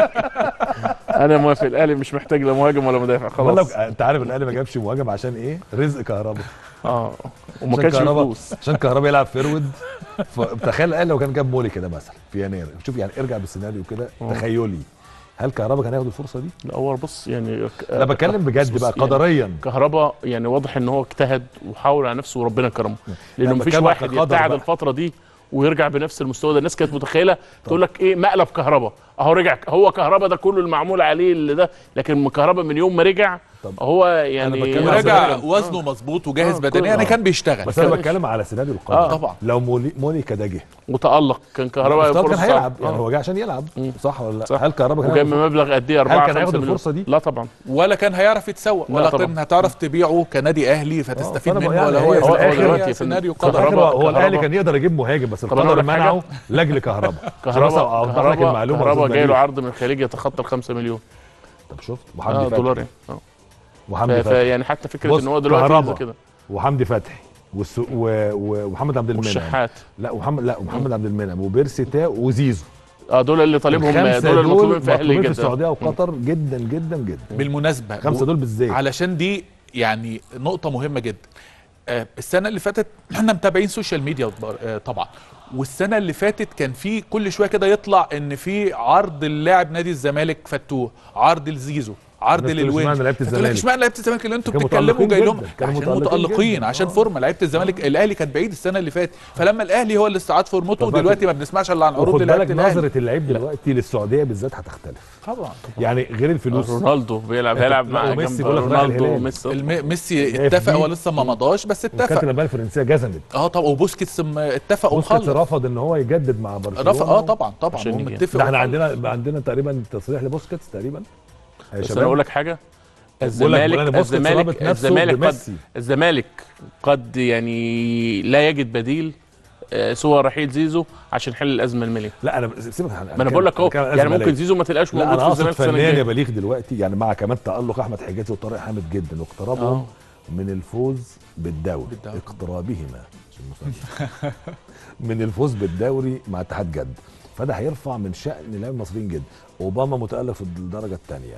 انا موافق الاهلي مش محتاج لا مهاجم ولا مدافع بقول خلاص لك انت عارف الاهلي ما جابش مهاجم عشان ايه؟ رزق كهربا اه وما عشان كانش فيه كهربا فلوس عشان كهربا يلعب فيرود فتخيل الاهلي لو كان جاب مولي كده مثلا في يناير شوف يعني ارجع بالسيناريو كده آه. تخيلي هل كهربا كان هياخد الفرصه دي؟ لا هو بص يعني ك- انا بتكلم بجد بص- بقى يعني قدريا كهربا يعني واضح ان هو اجتهد وحاول على نفسه وربنا كرمه لانه لا، مفيش بتكلم واحد كقدر يبتعد بقى. الفتره دي ويرجع بنفس المستوى ده الناس كانت متخيله تقول لك ايه مقلب كهربا اهو رجع هو كهربا ده كله المعمول عليه اللي ده لكن كهربا من يوم ما رجع طب هو يعني بتكلم على ورجع سيناريو. وزنه مظبوط وجاهز آه، بدنيا كل- يعني آه. كان بيشتغل بس انا ماشي. بتكلم على سيناريو القدر آه. طبعا. لو مولي مولي كده جه متالق كان كهربا مستوى كان فرصة- هيلعب يعني آه. هو جه عشان يلعب مم. صح ولا لا؟ صح. هل كهربا كان وجاي هياخد بمبلغ قد ايه 4 كان 5 هياخد مليون الفرصة دي؟ لا طبعا ولا كان هيعرف يتسوق لا ولا طبعا. كان هتعرف تبيعه كنادي اهلي فتستفيد فأنا منه بقى ولا يعني هو هي في يستفيد. الآخر هي دلوقتي سيناريو في الآخر قدر كهربا- هو هو الاهلي كهربا. كان يقدر يجيب مهاجم بس طب أنا القدر أقول لك حاجة؟ منعه لاجل كهربا عشان بس كهربا اوضح لك كهربا المعلومه كهربا أستاذ جاي له نبيل. عرض من الخليج يتخطى ال 5 مليون طب شفت اه وحمدي دولار فتحي يعني اه وحمدي ف- فتحي فيعني حتى فكره بص، ان هو دلوقتي كهربا. ينزل كده وحمدي فتحي والسو... و... و... ومحمد عبد المنعم والشحات لا ومحمد لا ومحمد عبد المنعم وبيرسي تاو وزيزو اه دول اللي طالبهم الخمسه دول المطلوبين دول في اهلي مطلوبين في جدا السعوديه وقطر جدا جدا جدا بالمناسبه خمسه دول بالذات علشان دي يعني نقطه مهمه جدا آه، السنه اللي فاتت احنا متابعين سوشيال ميديا آه، طبعا والسنه اللي فاتت كان في كل شويه كده يطلع ان في عرض اللاعب نادي الزمالك فتوح عرض لزيزو عرض الناس تقول للوينج اشمعنى لعيبة فتقول لك الزمالك؟ اشمعنى لعيبه الزمالك اللي انتوا كانوا بتتكلموا متألقين جاي لهم جدا، كانوا عشان متألقين متالقين جدا. عشان آه. فورمه لعيبه الزمالك الاهلي كان بعيد السنه اللي فاتت فلما الاهلي هو اللي استعاد فورمته طب بقى دلوقتي ما بنسمعش الا عن عروض وخد لعيبه بالك الاهلي نظره اللعيب دلوقتي للسعوديه بالذات هتختلف طبعا يعني غير الفلوس رونالدو بيلعب هيلعب لا، مع وميسي جنب بيقول لك رايح رونالدو الهلال. وميسي الم- ميسي الاف اتفق دي. هو لسه ما مضاش بس وكانت اتفق الأندية الفرنسيه جزمت اه طبعا وبوسكيتس م- اتفق بوسكيتس وخلص رفض ان هو يجدد مع برشلونه رفض اه طبعا طبعا عشان هو يجي. متفق ده احنا وخلص. عندنا عندنا تقريبا تصريح لبوسكيتس تقريبا يا بس شباب. انا اقول لك حاجه بقول لك- بقول الزمالك أنا بوسكيتس الزمالك رابط نفسه الزمالك قد بميسي. الزمالك قد يعني لا يجد بديل آه، سوى رحيل زيزو عشان يحل الازمه الماليه لا انا سيبك ما انا بقول لك اهو يعني ممكن زيزو ما تلقاش لا موجود انا في اقصد الزمالك السنه فنيا يا الجايه بليغ دلوقتي يعني مع كمان تالق احمد حجازي وطارق حامد جدا واقترابهم آه. من الفوز بالدوري بالدوري. اقترابهما عشان المثال. من الفوز بالدوري مع اتحاد جد فده هيرفع من شان اللاعب المصريين جدا اوباما متالق في الدرجه الثانيه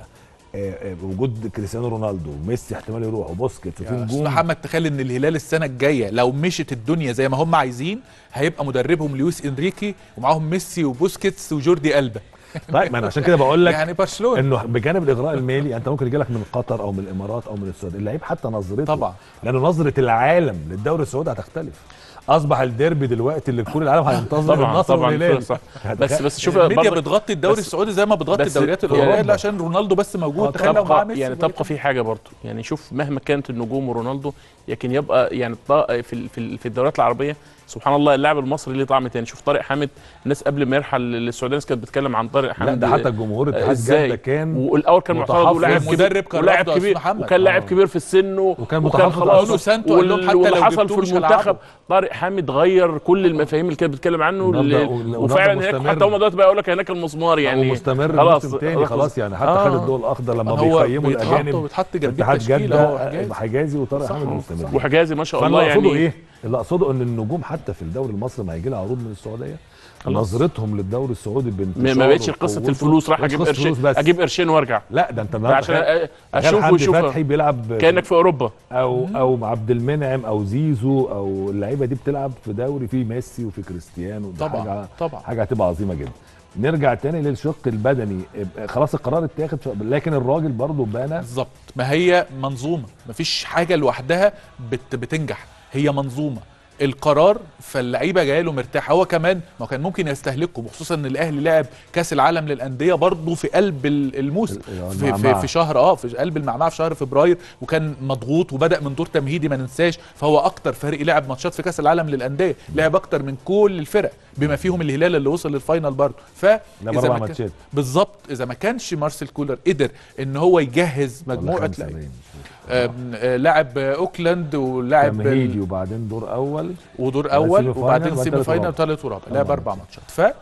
وجود كريستيانو رونالدو وميسي احتمال يروح وبوسكيتس وفي يا أستاذ نجوم محمد تخيل ان الهلال السنه الجايه لو مشت الدنيا زي ما هم عايزين هيبقى مدربهم لويس انريكي ومعاهم ميسي وبوسكيتس وجوردي البا طيب ما انا عشان كده بقول لك يعني برشلونه انه بجانب الاغراء المالي يعني انت ممكن يجي لك من قطر او من الامارات او من السعوديه اللعيب حتى نظرته طبعا. لان نظره العالم للدوري السعودي هتختلف اصبح الديربي دلوقتي اللي كل العالم هينتظر طبعا النصر طبعا والهلال صح بس بس شوف الميديا برضه بتغطي الدوري بس- السعودي زي ما بتغطي بس الدوريات أوروبا. الاوروبيه اللي عشان رونالدو بس موجود آه، تخيل لو معاه تبقى ميسي يعني ولا تبقى في حاجه برضه يعني شوف مهما كانت النجوم ورونالدو لكن يبقى يعني الط- في ال- في ال- في الدوريات العربيه سبحان الله اللاعب المصري ليه طعم تاني شوف طارق حامد الناس قبل ما يرحل للسعوديه الناس كانت بتتكلم عن طارق لا حامد ده حتى الجمهور اتحاد ازاي جده كان والاول كان معترض متحفظ. ولاعب كبير المدرب كان ولاعب رافضه يا كبير أستاذ محمد. وكان لاعب آه. كبير في السن و- وكان وكان متحفظ خلاص أصلاً. سانتو قال لهم حتى واللي لو حصل في جبتوه مش المنتخب هلعبه. طارق حامد غير كل المفاهيم اللي كانت بتتكلم عنه النهارده- اللي- والنهارده وفعلا هناك مستمر. حتى هم دلوقتي بقى يقول لك هناك المسمار يعني يعني مستمر خلاص موسم تاني خلاص يعني حتى آه. خد الضوء الاخضر لما هو بيقيموا بيتحط الاجانب وبيتحط جنبيه اتحاد تشكيله هو جده حجاز. حجازي وطارق صح. حامد مستمر وحجازي ما شاء فانا الله اقصده يعني ايه؟ اللي اقصده ان النجوم حتى في الدوري المصري ما هيجي لها عروض من السعوديه خلاص. نظرتهم للدوري السعودي ما بانتشاره ما بقتش قصه وقوته. الفلوس راح مش اجيب قصة قرشين فلوس بس. اجيب قرشين وارجع لا ده انت النهارده عشان تخيل- أ- تخيل اشوف حمدي ويشوف فتحي بيلعب كانك في اوروبا او او عبد المنعم او زيزو او اللعيبه دي بتلعب في دوري فيه ميسي وفي كريستيانو ده طبعا حاجه طبعا حاجه هتبقى عظيمه جدا نرجع تاني للشق البدني اب- خلاص القرار اتاخد ف- لكن الراجل برضه بنى بالظبط ما هي منظومه مفيش حاجه لوحدها بت بتنجح هي منظومه القرار فاللعيبه جايه له مرتاح هو كمان ما كان ممكن يستهلكه بخصوصا ان الاهلي لعب كاس العالم للانديه برضه في قلب ال- الموسم ال- في, في, المعمعة. في شهر اه في قلب المعمعه في شهر فبراير وكان مضغوط وبدا من دور تمهيدي ما ننساش فهو اكتر فريق لعب ماتشات في كاس العالم للانديه لعب اكتر من كل الفرق بما فيهم الهلال اللي وصل للفاينل برضه ف لعب إذا اربع ما كان- ماتشات بالظبط اذا ما كانش مارسيل كولر قدر ان هو يجهز ولا مجموعه خمسة لعيبه باين. آم، آه، لاعب آه، اوكلاند ولاعب تمهيدي وبعدين دور اول ودور وبعدين اول سيمي فاينل وبعدين وبعدين سيمي تالت فاينل ورابع. وثالث ورابع أربع لعب اربع ماتشات ف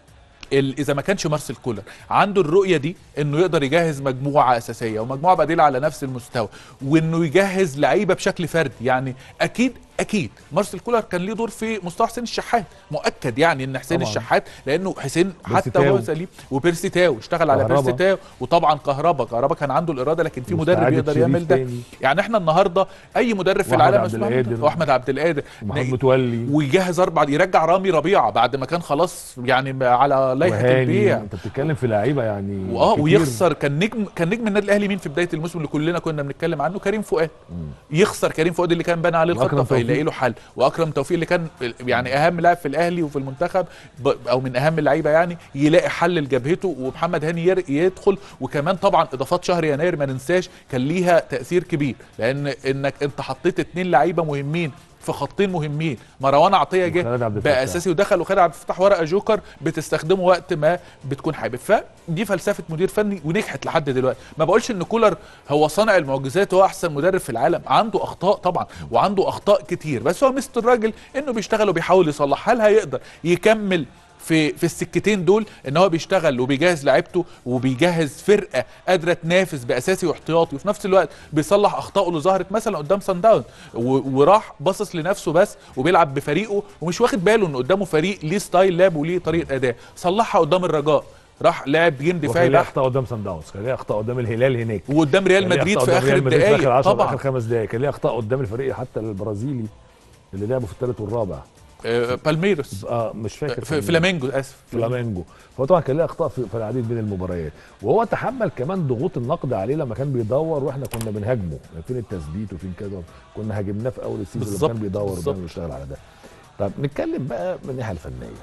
ال- اذا ما كانش مارسيل كولر عنده الرؤيه دي انه يقدر يجهز مجموعه اساسيه ومجموعه بديله على نفس المستوى وانه يجهز لعيبه بشكل فردي يعني اكيد اكيد مارسيل كولر كان ليه دور في مستوى حسين الشحات مؤكد يعني ان حسين طبعاً. الشحات لانه حسين بيرسي حتى تاو. هو سليم وبيرسي تاو اشتغل على كهربا. بيرسي تاو وطبعا كهربا كهربا كان عنده الاراده لكن في مدرب واستعادة يقدر شريف يعمل ده تاني. يعني احنا النهارده اي مدرب في وأحمد العالم عبد اسمه أحمد- القادر. واحمد عبد القادر ومحمود ن- متولي ويجهز اربع يرجع رامي ربيعه بعد ما كان خلاص يعني على لائحه وهاني البيع انت بتتكلم في لعيبه يعني واه كتير. ويخسر كان نجم كان نجم النادي الاهلي مين في بدايه الموسم اللي كلنا كنا بنتكلم عنه كريم فؤاد يخسر كريم فؤاد اللي كان بنى عليه وأكرم الخطه فيلاقي توفيق. له حل واكرم توفيق اللي كان يعني اهم لاعب في الاهلي وفي المنتخب ب- او من اهم اللعيبه يعني يلاقي حل لجبهته ومحمد هاني ير- يدخل وكمان طبعا اضافات شهر يناير ما ننساش كان ليها تاثير كبير لان انك انت حطيت اتنين لعيبه مهمين في خطين مهمين مروان عطيه وخالد جه عبد بقى الفتاح. اساسي ودخل وخالد عبد الفتاح ورقه جوكر بتستخدمه وقت ما بتكون حابب فدي فلسفه مدير فني ونجحت لحد دلوقتي ما بقولش ان كولر هو صانع المعجزات وهو احسن مدرب في العالم عنده اخطاء طبعا وعنده اخطاء كتير بس هو مستر الراجل انه بيشتغل وبيحاول يصلح هل هيقدر يكمل في في السكتين دول ان هو بيشتغل وبيجهز لعيبته وبيجهز فرقه قادره تنافس باساسي واحتياطي وفي نفس الوقت بيصلح اخطائه اللي ظهرت مثلا قدام سان داون و- وراح باصص لنفسه بس وبيلعب بفريقه ومش واخد باله ان قدامه فريق ليه ستايل لعب وليه طريقه اداء صلحها قدام الرجاء راح لعب جيم دفاعي وكان ليه بحت اخطاء قدام سان داونز كان ليه اخطاء قدام الهلال هناك وقدام ريال كان ليه مدريد أخطاء في قدام اخر ريال مدريد في اخر الدقائق 10 طبعا اخر خمس دقائق كان ليه اخطاء قدام الفريق حتى البرازيلي اللي لعبوا في الثالث والرابع آه، بالميروس اه مش فاكر في فلامينجو اسف فلامينجو فهو طبعا كان ليه اخطاء في, في العديد من المباريات وهو تحمل كمان ضغوط النقد عليه لما كان بيدور واحنا كنا بنهاجمه فين التثبيت وفين كذا كنا هاجمناه في اول السيزون لما بالظبط، كان بيدور بالظبط. وكان بيشتغل على ده طب نتكلم بقى من الناحيه الفنيه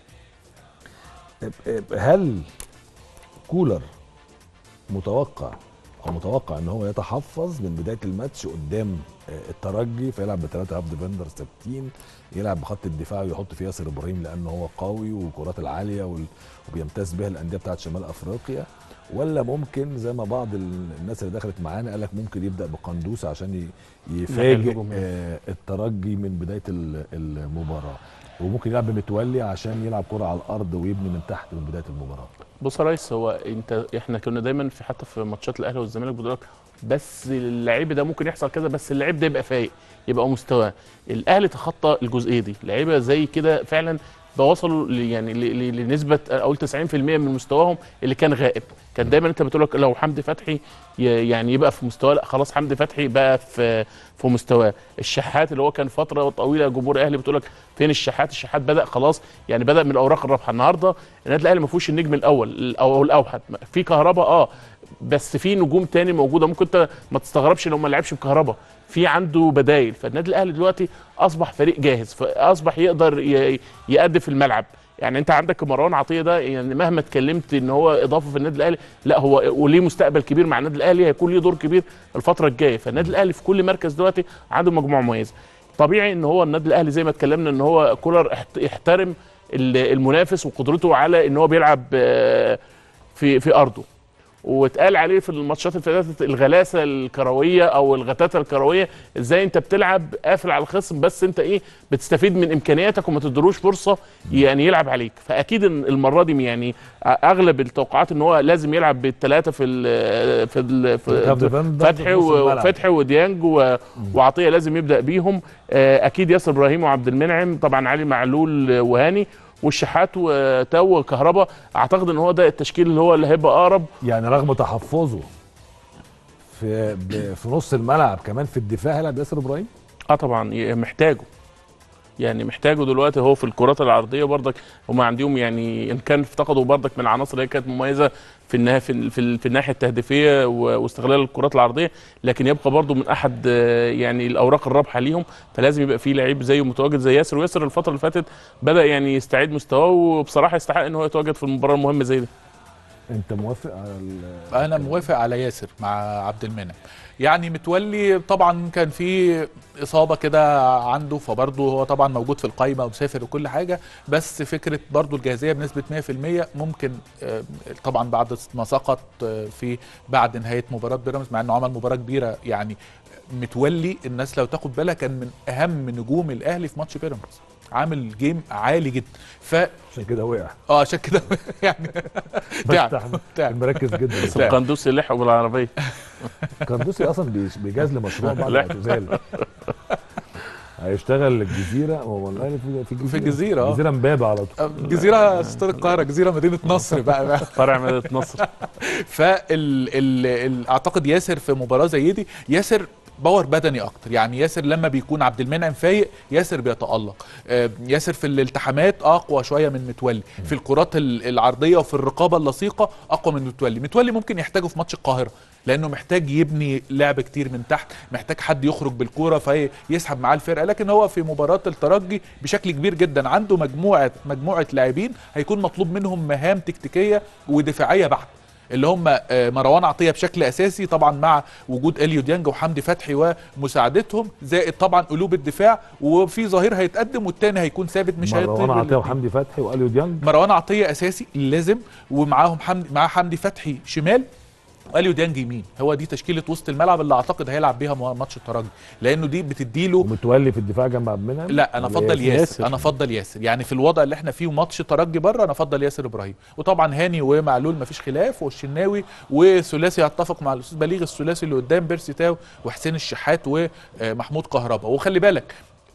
هل كولر متوقع او متوقع ان هو يتحفظ من بدايه الماتش قدام آه، الترجي فيلعب بثلاثه هاف ديفندرز ثابتين يلعب بخط الدفاع ويحط فيه ياسر ابراهيم لانه هو قوي والكرات العاليه وال- وبيمتاز بها الانديه بتاعت شمال افريقيا ولا ممكن زي ما بعض ال- الناس اللي دخلت معانا قال لك ممكن يبدا بقندوس عشان ي- يفاجئ الهجومية. آه، الترجي من بدايه ال- المباراه وممكن يلعب بمتولي عشان يلعب كره على الارض ويبني من تحت من بدايه المباراه بص يا ريس هو انت احنا كنا دايما في حتى في ماتشات الاهلي والزمالك بنقول لك بس اللعيب ده ممكن يحصل كذا بس اللعيب ده يبقى فايق يبقى مستواه الاهلي تخطى الجزئيه دي لعيبه زي كده فعلا بوصلوا ل- يعني ل- ل- لنسبه اقول 90% من مستواهم اللي كان غائب كان دايما انت بتقول لك لو حمدي فتحي ي- يعني يبقى في مستواه لا خلاص حمدي فتحي بقى في في مستواه الشحات اللي هو كان فتره طويله جمهور الاهلي بتقول لك فين الشحات الشحات بدا خلاص يعني بدا من الاوراق الرابحه النهارده النادي الاهلي ما فيهوش النجم الاول او الاوحد في كهرباء اه بس في نجوم تاني موجوده ممكن انت ما تستغربش لو ما لعبش بكهرباء في عنده بدايل فالنادي الاهلي دلوقتي اصبح فريق جاهز فاصبح يقدر ي- يأدي في الملعب يعني انت عندك مروان عطيه ده يعني مهما اتكلمت ان هو اضافه في النادي الاهلي لا هو وليه مستقبل كبير مع النادي الاهلي هيكون ليه دور كبير الفتره الجايه فالنادي الاهلي في كل مركز دلوقتي عنده مجموعه مميزه طبيعي ان هو النادي الاهلي زي ما اتكلمنا ان هو كولر احت- يحترم ال- المنافس وقدرته على ان هو بيلعب آه، في في ارضه واتقال عليه في الماتشات اللي فاتت الغلاسه الكرويه او الغتاتة الكرويه ازاي انت بتلعب قافل على الخصم بس انت ايه بتستفيد من امكانياتك وما تدروش فرصه يعني يلعب عليك فاكيد إن المره دي يعني اغلب التوقعات ان هو لازم يلعب بالثلاثه في ال في ال هاف في ديفندر فتحي في نص الملعب. وفتحي وديانج و- وعطيه لازم يبدا بيهم آه، اكيد ياسر ابراهيم وعبد المنعم طبعا علي معلول وهاني والشحات وتاو وكهربا اعتقد ان هو ده التشكيل اللي هو اللي هيبقى اقرب يعني رغم تحفظه في ب- في نص الملعب كمان في الدفاع هيلعب ياسر ابراهيم اه طبعا ي- محتاجه يعني محتاجه دلوقتي هو في الكرات العرضيه برضك هم عندهم يعني ان كان افتقدوا برضك من العناصر اللي هي كانت مميزه في النهايه في, ال- في, ال- في الناحيه التهديفيه و- واستغلال الكرات العرضيه لكن يبقى برضه من احد آه، يعني الاوراق الرابحه ليهم فلازم يبقى في لعيب زيه متواجد زي ياسر وياسر الفتره اللي فاتت بدا يعني يستعيد مستواه وبصراحه يستحق ان هو يتواجد في المباراه المهمه زي دي انت موافق على ال- انا موافق على ياسر مع عبد المنعم يعني متولي طبعا كان في اصابه كده عنده فبرضه هو طبعا موجود في القايمه ومسافر وكل حاجه بس فكره برضه الجاهزيه بنسبه 100% ممكن آه، طبعا بعد ما سقط آه، في بعد نهايه مباراه بيراميدز مع انه عمل مباراه كبيره يعني متولي الناس لو تاخد بالها كان من اهم نجوم الاهلي في ماتش بيراميدز عامل جيم عالي جدا ف عشان كده وقع اه عشان كده يعني تعب تعب مركز جدا بس لا. القندوسي لحقوا بالعربيه كندوسي اصلا بيش- بيجهز لمشروع بعد لا. الاعتزال هيشتغل الجزيره هو الاهلي في في الجزيره في الجزيرة، آه. جزيره امبابه على طول جزيره استاد القاهره جزيره مدينه نصر بقى, بقى. فرع مدينه نصر فال ال ال اعتقد ياسر في مباراه زي دي ياسر باور بدني اكتر يعني ياسر لما بيكون عبد المنعم فايق ياسر بيتالق آه، ياسر في الالتحامات اقوى شويه من متولي في الكرات ال- العرضيه وفي الرقابه اللصيقه اقوى من متولي متولي ممكن يحتاجه في ماتش القاهره لانه محتاج يبني لعب كتير من تحت محتاج حد يخرج بالكوره فيسحب معاه الفرقه لكن هو في مباراه الترجي بشكل كبير جدا عنده مجموعه مجموعه لاعبين هيكون مطلوب منهم مهام تكتيكيه ودفاعيه بحت اللي هم آه، مروان عطيه بشكل اساسي طبعا مع وجود اليو ديانج وحمدي فتحي ومساعدتهم زائد طبعا قلوب الدفاع وفي ظهير هيتقدم والتاني هيكون ثابت مش مروان هيطير عطيه بالاتنين. وحمدي فتحي واليو ديانج مروان عطيه اساسي لازم ومعاهم حمدي مع حمدي فتحي شمال واليو ديانج يمين هو دي تشكيله وسط الملعب اللي اعتقد هيلعب بيها ماتش الترجي لانه دي بتديله ومتولي في الدفاع جنب عبد المنعم لا انا ولا افضل ياسر؟ ياسر انا افضل ياسر يعني في الوضع اللي احنا فيه وماتش ترجي بره انا افضل ياسر ابراهيم وطبعا هاني ومعلول مفيش خلاف والشناوي وثلاثي يتفق مع الاستاذ بليغ الثلاثي اللي قدام بيرسي تاو وحسين الشحات ومحمود كهربا وخلي بالك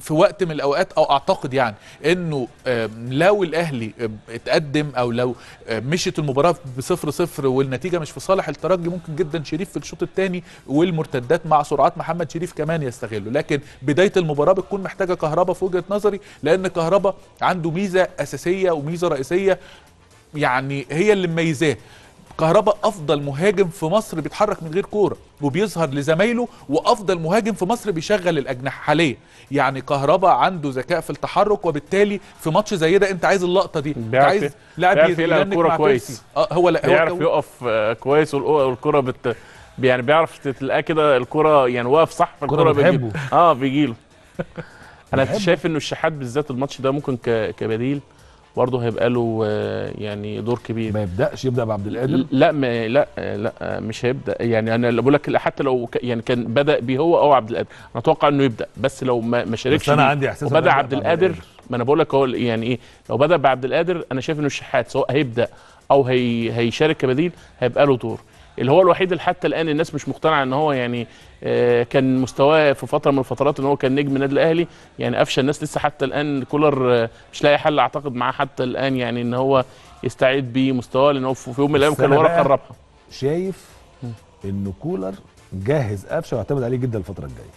في وقت من الاوقات او اعتقد يعني انه آم، لو الاهلي آم، اتقدم او لو آم، مشيت المباراه بصفر صفر والنتيجه مش في صالح الترجي ممكن جدا شريف في الشوط الثاني والمرتدات مع سرعات محمد شريف كمان يستغله لكن بدايه المباراه بتكون محتاجه كهربا في وجهه نظري لان كهربا عنده ميزه اساسيه وميزه رئيسيه يعني هي اللي مميزاه كهربا افضل مهاجم في مصر بيتحرك من غير كوره وبيظهر لزمايله وافضل مهاجم في مصر بيشغل الاجنحه حاليا يعني كهربا عنده ذكاء في التحرك وبالتالي في ماتش زي ده انت عايز اللقطه دي انت بيعرف عايز ي- لاعب بيعرف يلعب يلنك كورة مع كويس. بيرسي. اه هو لا هو بيعرف كو- يقف آه، كويس والأ- والكرة بت يعني بيعرف تلاقيه كده الكرة يعني واقف صح الكرة فالكرة بيجي بتحبه. اه بيجيله انا بتحبه. شايف انه الشحات بالذات الماتش ده ممكن ك... كبديل برضه هيبقى له آه، يعني دور كبير ما يبداش يبدا بعبد القادر لا ما لا لا مش هيبدا يعني انا اللي بقول لك حتى لو ك- يعني كان بدا بيه هو او عبد القادر انا اتوقع انه يبدا بس لو ما ما شاركش بس انا بيه عندي احساس إنه وبدا يبدأ عبد بعبد القادر ما انا بقول لك هو يعني ايه لو بدا بعبد القادر انا شايف انه الشحات سواء هيبدا او هي هيشارك كبديل هيبقى له دور اللي هو الوحيد اللي حتى الان الناس مش مقتنعه ان هو يعني آه، كان مستواه في فتره من الفترات ان هو كان نجم النادي الاهلي يعني قفشه الناس لسه حتى الان كولر آه، مش لاقي حل اعتقد معاه حتى الان يعني ان هو يستعيد بيه مستواه لان هو في في يوم من الايام بس كان أنا ورقه بقى الرابحه شايف انه كولر جاهز قفشه واعتمد عليه جدا الفتره الجايه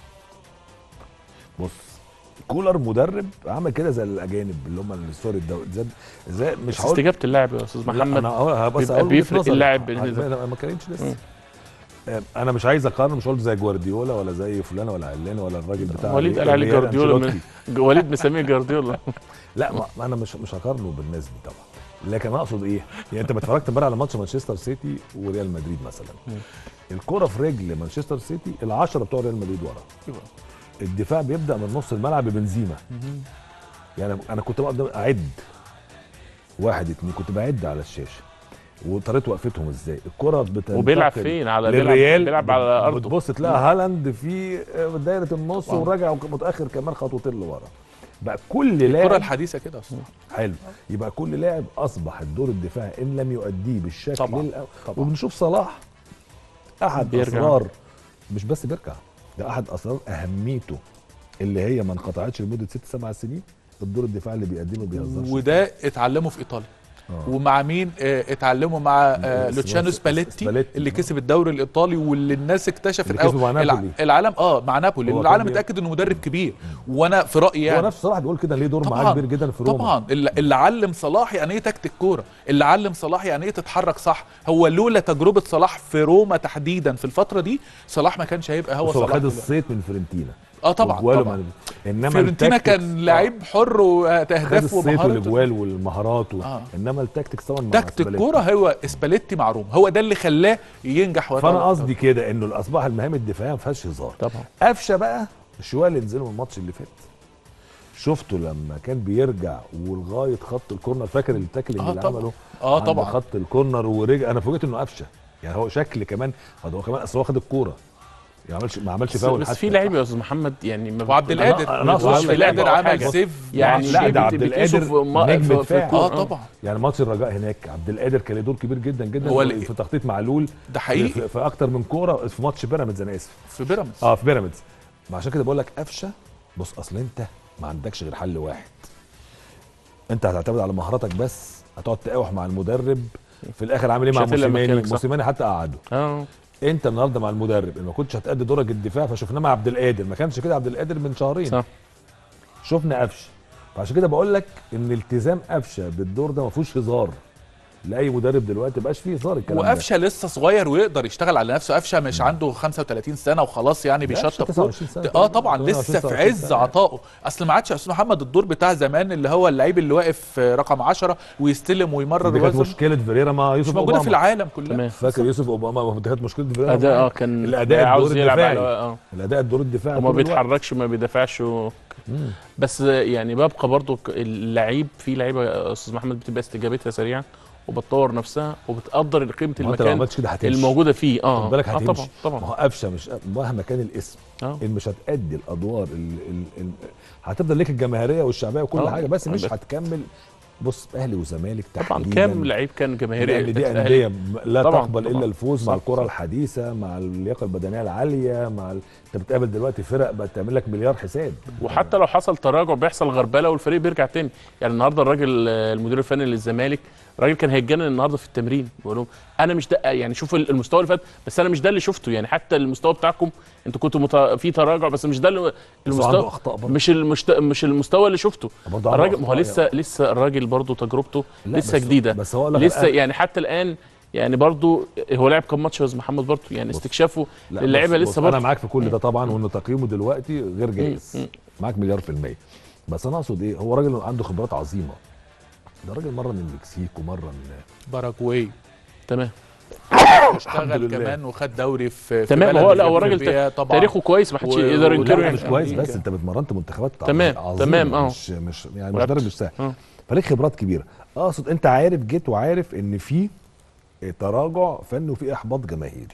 بص كولر مدرب عمل كده زي الاجانب اللي هم السوري الدو... زي زي مش بس هقول استجابه اللاعب يا استاذ لا محمد انا هقول- بس بيبقى هقول وجهة بيفرق نظري. اللاعب عايز- بالنسبة- انا ما اتكلمتش لسه مم. آه، انا مش عايز اقارن مش هقول زي جوارديولا ولا زي فلان ولا علان ولا الراجل بتاع وليد قال عليه ريال جوارديولا من أنشيلوتي. وليد مسميه جوارديولا لا ما ما انا مش مش هقارنه بالناس دي طبعا لكن انا اقصد ايه يعني انت ما اتفرجت امبارح على ماتش مانشستر سيتي وريال مدريد مثلا الكره في رجل مانشستر سيتي العشرة بتوع ريال مدريد ورا الدفاع بيبدا من نص الملعب ببنزيما يعني انا كنت بقعد اعد واحد اتنين كنت بعد على الشاشه وطريقه وقفتهم ازاي الكره بتنتقل وبيلعب فين على بيلعب للريال بيلعب على ارضه بتبص تلاقي هالاند في دايره النص آه. وراجع متاخر كمان خطوتين لورا بقى كل الكره لاعب الحديثه كده اصلا حلو يبقى كل لاعب اصبح الدور الدفاعي ان لم يؤديه بالشكل طبعاً. الأ- طبعاً. وبنشوف صلاح احد بيرجع. اسرار مش بس بيرجع ده احد اسرار اهميته اللي هي ما انقطعتش لمده ست سبع سنين الدور الدفاعي اللي بيقدمه ما بيهزرش وده اتعلمه في ايطاليا آه. ومع مين آه، اتعلموا مع آه، اسمه- لوتشانو اسمه- سباليتي سباليتي. اللي كسب الدوري الايطالي واللي الناس اكتشفت اللي أو كسبه مع الع- نابولي. العالم اه مع نابولي هو لأن كان العالم بي- اتاكد انه مدرب كبير وانا في رايي هو يعني نفسه صلاح بيقول كده ليه دور معاه كبير جدا في روما طبعا اللي, اللي علم صلاح يعني ايه تكتيك كوره اللي علم صلاح يعني ايه تتحرك صح هو لولا تجربه صلاح في روما تحديدا في الفتره دي صلاح ما كانش هيبقى هو بس هو صلاح خد دلوقتي. الصيت من فيرنتينا اه طبعا وجواله طبعا ما- انما فيورنتينا التاكتكس- كان لعيب حر خد واهداف الصيت ومهارات والاجوال والمهارات و... آه. انما التاكتكس طبعا مع تكتيك سباليتي. كوره هو اسباليتي مع روما هو ده اللي خلاه ينجح ورا فانا قصدي كده انه الاصبح المهام الدفاعيه ما فيهاش هزار طبعا قفشه بقى شويه اللي نزلوا من الماتش اللي فات شفته لما كان بيرجع ولغايه خط الكورنر فاكر التاكل آه اللي طبعا. عمله اه عند طبعا خط الكورنر ورجع انا فوجئت انه قفشه يعني هو شكل كمان هو كمان اصل هو خد الكوره ما عملش ما عملش بس, فاول بس حتى. في لعيبه يا استاذ محمد يعني ما وعبد بت- القادر أنا- أنا أقصد وعبد في القادر لعبة أو عمل حاجة. سيف يعني لا، ده بت- عبد بتقيسه القادر في ما- نجم في- في دفاع. الكورة. اه طبعا يعني ماتش الرجاء هناك عبد القادر كان له دور كبير جدا جدا هو في, اللي- في تخطيط معلول ده حقيقي في, في اكتر من كوره في ماتش بيراميدز انا اسف في بيراميدز اه في بيراميدز ما عشان كده بقول لك قفشه بص اصل انت ما عندكش غير حل واحد انت هتعتمد على مهاراتك بس هتقعد تقاوح مع المدرب في الاخر عامل ايه مش مع هتلاقي موسيماني مكانك، صح. موسيماني حتى قعده اه انت النهارده مع المدرب ان ما كنتش هتأدي دورك الدفاع فشفناه مع عبد القادر ما كانش كده عبد القادر من شهرين صح شفنا قفشه فعشان كده بقول لك ان التزام قفشه بالدور ده ما فيهوش هزار لاي مدرب دلوقتي مبقاش فيه هزار الكلام ده وقفشه لسه صغير ويقدر يشتغل على نفسه قفشه مش عنده 35 سنه وخلاص يعني لا، قفشة بيشطب 29 سنة. اه طبعا 28 لسه في 29 عز سنة. عطائه اصل ما عادش يا استاذ محمد الدور بتاع زمان اللي هو اللعيب اللي واقف رقم 10 ويستلم ويمرر دي كانت ويوزن مشكله فيريرا مع يوسف مش موجوده في أوباما. العالم كلها تمام فاكر يوسف اوباما ما دي كانت مشكله فيريرا اداء معاه. اه كان الاداء عاوز الدور يلعب الدفاعي على اه الاداء الدور الدفاعي وما طول الوقت. بيتحركش وما بيدافعش و... مم. بس يعني ببقى برضو ك- اللعيب في لعيبه يا استاذ محمد بتبقى استجابتها سريعه وبتطور نفسها وبتقدر قيمه ما انت لو المكان عملتش كده هتمشي الموجوده فيه اه خد بالك آه هتمشي طبعا ما طبعا هو قفشه مش مهما كان الاسم اه ان مش هتأدي الادوار ال ال ال هتفضل ليك الجماهيريه والشعبيه وكل آه. حاجه بس مش بس- هتكمل بص اهلي وزمالك طبعا تحديداً كام لعيب كان جماهيري لان دي الأهلي؟ انديه لا طبعاً، تقبل طبعاً. الا الفوز مع صح، الكره صح. الحديثه مع اللياقه البدنيه العاليه مع ال... انت بتقابل دلوقتي فرق بقت تعمل لك مليار حساب وحتى لو حصل تراجع بيحصل غربله والفريق بيرجع تاني يعني النهارده الراجل آه، المدير الفني للزمالك الراجل كان هيتجنن النهارده في التمرين بيقول لهم انا مش ده يعني شوف المستوى اللي فات بس انا مش ده اللي شفته يعني حتى المستوى بتاعكم انتوا كنتوا مت... في تراجع بس مش ده اللي بس هو عنده المستوى اخطاء برضه مش المشت... مش المستوى اللي شفته برضه عنده الراجل ما هو أخطاء لسه لسه الراجل برضه تجربته لا، لسه بس- جديده بس هو أقول لك لسه الآن- يعني حتى الان يعني برضه هو لعب كام ماتش يا استاذ محمد برضه يعني بص. استكشافه لا، للعيبه بص- لسه بص، برضه انا معاك في كل ده طبعا وان تقييمه دلوقتي غير جايز مم. معاك مليار في المية بس انا اقصد ايه هو راجل عنده خبرات عظيمه ده راجل مره من المكسيك ومره من باراجواي تمام اشتغل لله. كمان وخد دوري في في تمام بلد هو لا هو بيسافر راجل فيها تا- طبعا تاريخه كويس ما حدش و- يقدر ولا ينكره لا يعني مش كويس أمريكا. بس انت بتمرنت منتخبات تمام، عظيمة، تمام، اه. مش مش يعني ولعبت. مدرب مش سهل اه. فليك خبرات كبيره اقصد انت عارف جيت وعارف ان في تراجع فني وفي احباط جماهيري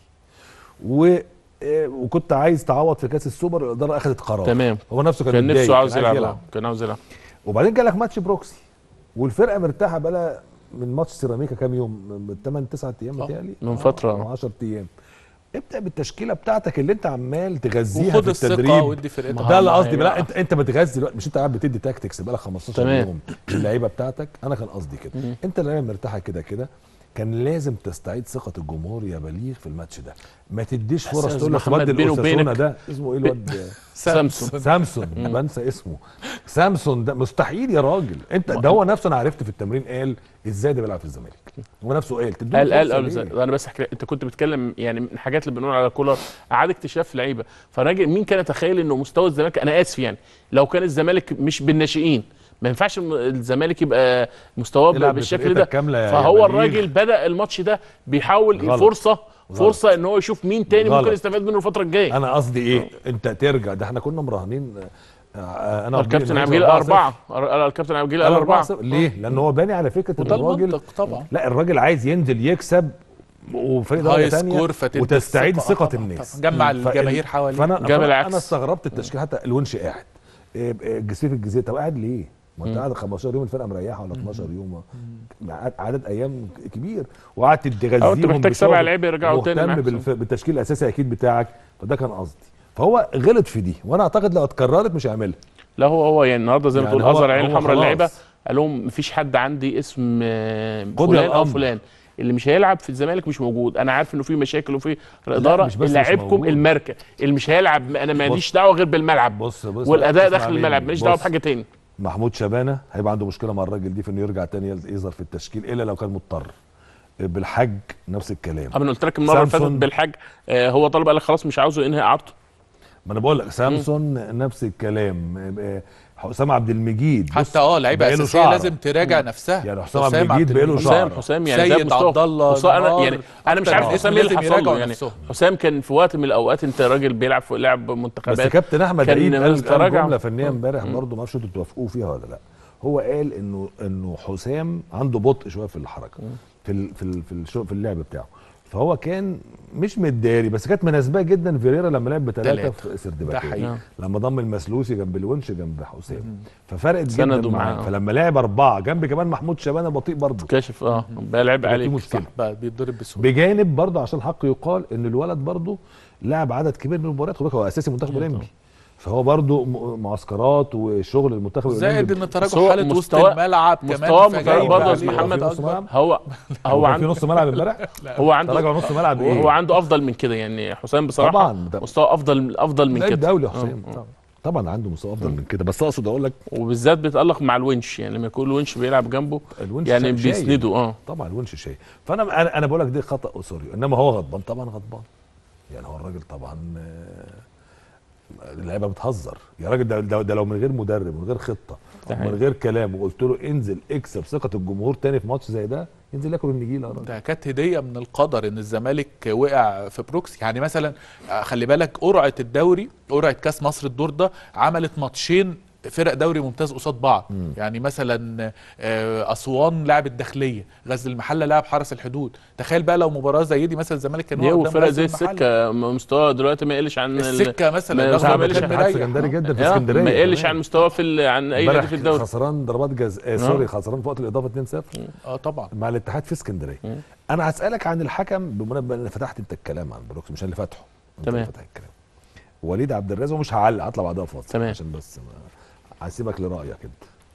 و آه، وكنت عايز تعوض في كاس السوبر الاداره اخذت قرار تمام هو نفسه كان, كان متضايق، نفسه عاوز كان يلعب آه، كان عاوز يلعب وبعدين جالك ماتش بروكسي والفرقه مرتاحه بقى من ماتش سيراميكا كام يوم من 8 9 ايام اه، متهيألي من فترة. آه، 10 ايام ابدا بالتشكيله بتاعتك اللي انت عمال تغذيها وخد في الثقه التدريب وادي فرقتك ده اللي ما قصدي هي لا بقى. انت انت بتغذي دلوقتي مش انت قاعد بتدي تاكتكس بقالك 15 تمام. يوم اللعيبه بتاعتك انا كان قصدي كده مم. انت اللعيبه مرتاحه كده كده كان لازم تستعيد ثقه الجمهور يا بليغ في الماتش ده ما تديش بس فرص يا تقول لك محمد الواد بيني الاوساسونا وبينك- ده اسمه ايه الواد سامسون سامسون بنسى اسمه سامسون ده مستحيل يا راجل انت ده هو نفسه انا عرفت في التمرين قال ازاي ده بيلعب في الزمالك هو نفسه قال تديله قال قال فرصة قال ليه؟ زي- انا بس احكي انت كنت بتتكلم يعني من الحاجات اللي بنقول على كولر اعاده اكتشاف لعيبه فراجل مين كان يتخيل انه مستوى الزمالك انا اسف يعني لو كان الزمالك مش بالناشئين ما ينفعش الم- الزمالك يبقى مستواه يلعب بالشكل بفرقتك ده كاملة يا فهو بليغ. الراجل بدا الماتش ده بيحاول غلط. فرصه غلط. فرصه ان هو يشوف مين تاني غلط. ممكن يستفاد منه الفتره الجايه انا قصدي ايه انت ترجع ده احنا كنا مراهنين آه، انا الكابتن وبيل عبد الجليل نهزر اربعه قال الكابتن عبد الجليل قال اربعه 4-0. ليه؟ لان هو باني على فكره ان وده الراجل المنطق طبعا لا الراجل عايز ينزل يكسب وفريق درجه هاي ثانيه سكور فتدي وتستعيد الثقة. ثقه طبعاً، الناس طبعاً. جمع فال- الجماهير حواليه فانا جاب فأنا- العكس. انا استغربت التشكيل حتى الونش قاعد إيه، إيه، جسيف الجزيره طب قاعد ليه؟ ما انت قاعد 15 يوم الفرقه مريحه ولا 12 يوم قعد- عدد ايام كبير وقعدت تغذيهم أو أنت محتاج سبع بشغل لعيبة يرجعوا تاني مهتم معاك. بالف- بالتشكيل الاساسي اكيد بتاعك فده كان قصدي فهو غلط في دي وانا اعتقد لو اتكررت مش هيعملها لا هو هو يعني النهارده زي ما يعني تقول هو- اظهر عين هو الحمراء خلاص. اللعيبه قال لهم مفيش حد عندي اسم آه، قضي فلان او الأمر. فلان اللي مش هيلعب في الزمالك مش موجود انا عارف انه في مشاكل وفي الاداره مش بس مش لاعبكم موجود. الماركه اللي مش هيلعب انا ماليش دعوه غير بالملعب بص بص والاداء اسمع داخل مني. الملعب ماليش دعوه بص، بحاجه تاني محمود شبانه هيبقى عنده مشكله مع الراجل دي في انه يرجع تاني يظهر في التشكيل الا لو كان مضطر بالحج نفس الكلام انا قلت لك المره اللي فاتت سامسون. بالحاج آه، هو طالب قال لك خلاص مش عاوزه ينهي اعارته ما انا بقول لك سامسون نفس الكلام آه، حسام عبد المجيد بص، حتى اه لعيبه بقاله اساسيه شعر. لازم تراجع نفسها يعني حسام عبد المجيد بقاله المجيد، شعر. حسام حسام يعني زي سيد مستوى عبد الله حسام انا نيمار، يعني انا مش أكتر عارف ناس حسام ايه اللي لازم حصل له يراجعوا يعني نفسهم. حسام كان في وقت من الاوقات انت راجل بيلعب في لعب بس منتخبات كابتن احمد كان عيد قال قال تراجع. جمله فنيه امبارح برضه ما اعرفش انتوا توافقوا فيها ولا لا هو قال انه انه حسام عنده بطء شويه في الحركه في ال في ال في, الشو في اللعب بتاعه فهو كان مش متداري بس كانت مناسباه جدا فيريرا لما لعب بثلاثه تلاتة. في ده سردباكيه حقيقي. لما ضم المسلوسي جنب الونش جنب حسام ففرقت جدا سندوا معاه معاه. فلما لعب اربعه جنب كمان محمود شبانه بطيء برضه كاشف اه بقى لعب يبقى في عليك مشكله بقى بيتضرب بسهوله بجانب برضه عشان حق يقال ان الولد برضه لعب عدد كبير من المباريات خد بالك هو اساسي منتخب اولمبي فهو برضه م- معسكرات وشغل المنتخب زائد الاولمبي ان بس تراجع هو حاله وسط مستوى- الملعب كمان مستوى فجايب متراجع برضه يا عليه أستاذ محمد ضغط نص ملعب هو هو هو في عنده نص ملعب امبارح هو عنده تراجع نص ملعب ايه هو عنده افضل من كده يعني حسام بصراحه طبعاً، ده- مستوى افضل افضل من لا كده الدولي آه، حسام آه. طبعا عنده مستوى افضل من كده بس اقصد اقول لك وبالذات بيتالق مع الونش يعني لما يكون الونش بيلعب جنبه الونش يعني شايل. بيسنده اه طبعا الونش شاي فانا انا انا بقول لك دي خطا اسوريو انما هو غضبان طبعا غضبان يعني هو الراجل طبعا آه، اللعيبه بتهزر يا راجل ده, ده, ده لو من غير مدرب من غير خطه ده من حقيقي. غير كلام وقلت له انزل اكسب ثقه الجمهور تاني في ماتش زي ده ينزل ياكل النجيله يا راجل ده كانت هديه من القدر ان الزمالك وقع في بروكسي يعني مثلا آه، خلي بالك قرعه الدوري قرعه كاس مصر الدور ده عملت ماتشين فرق دوري ممتاز قصاد بعض يعني مثلا آه، اسوان لعب الداخليه غزل المحله لعب حرس الحدود تخيل بقى لو مباراه زي دي مثلا الزمالك كان دي واقف قدام وفرق غزل زي المحلة. السكه مستواه دلوقتي ما يقلش عن ال- السكه مثلا ما- رغم ما إنه يقلش كان عن مريح. سكندري جدا في آه، اسكندريه ما يقلش كمان. عن مستواه في ال- عن اي نادي امبارح في الدوري خسران ضربات جزاء آه سوري خسران في وقت الاضافه 2-0 اه طبعا مع الاتحاد في اسكندريه انا هسالك عن الحكم بمناسبه ان فتحت انت الكلام عن بروكس مش انا اللي فاتحه أنت اللي تمام. فاتح الكلام وليد عبد الرازق ومش هعلق هطلع بعدها فاصل تمام. عشان بس ما- هسيبك لرايك انت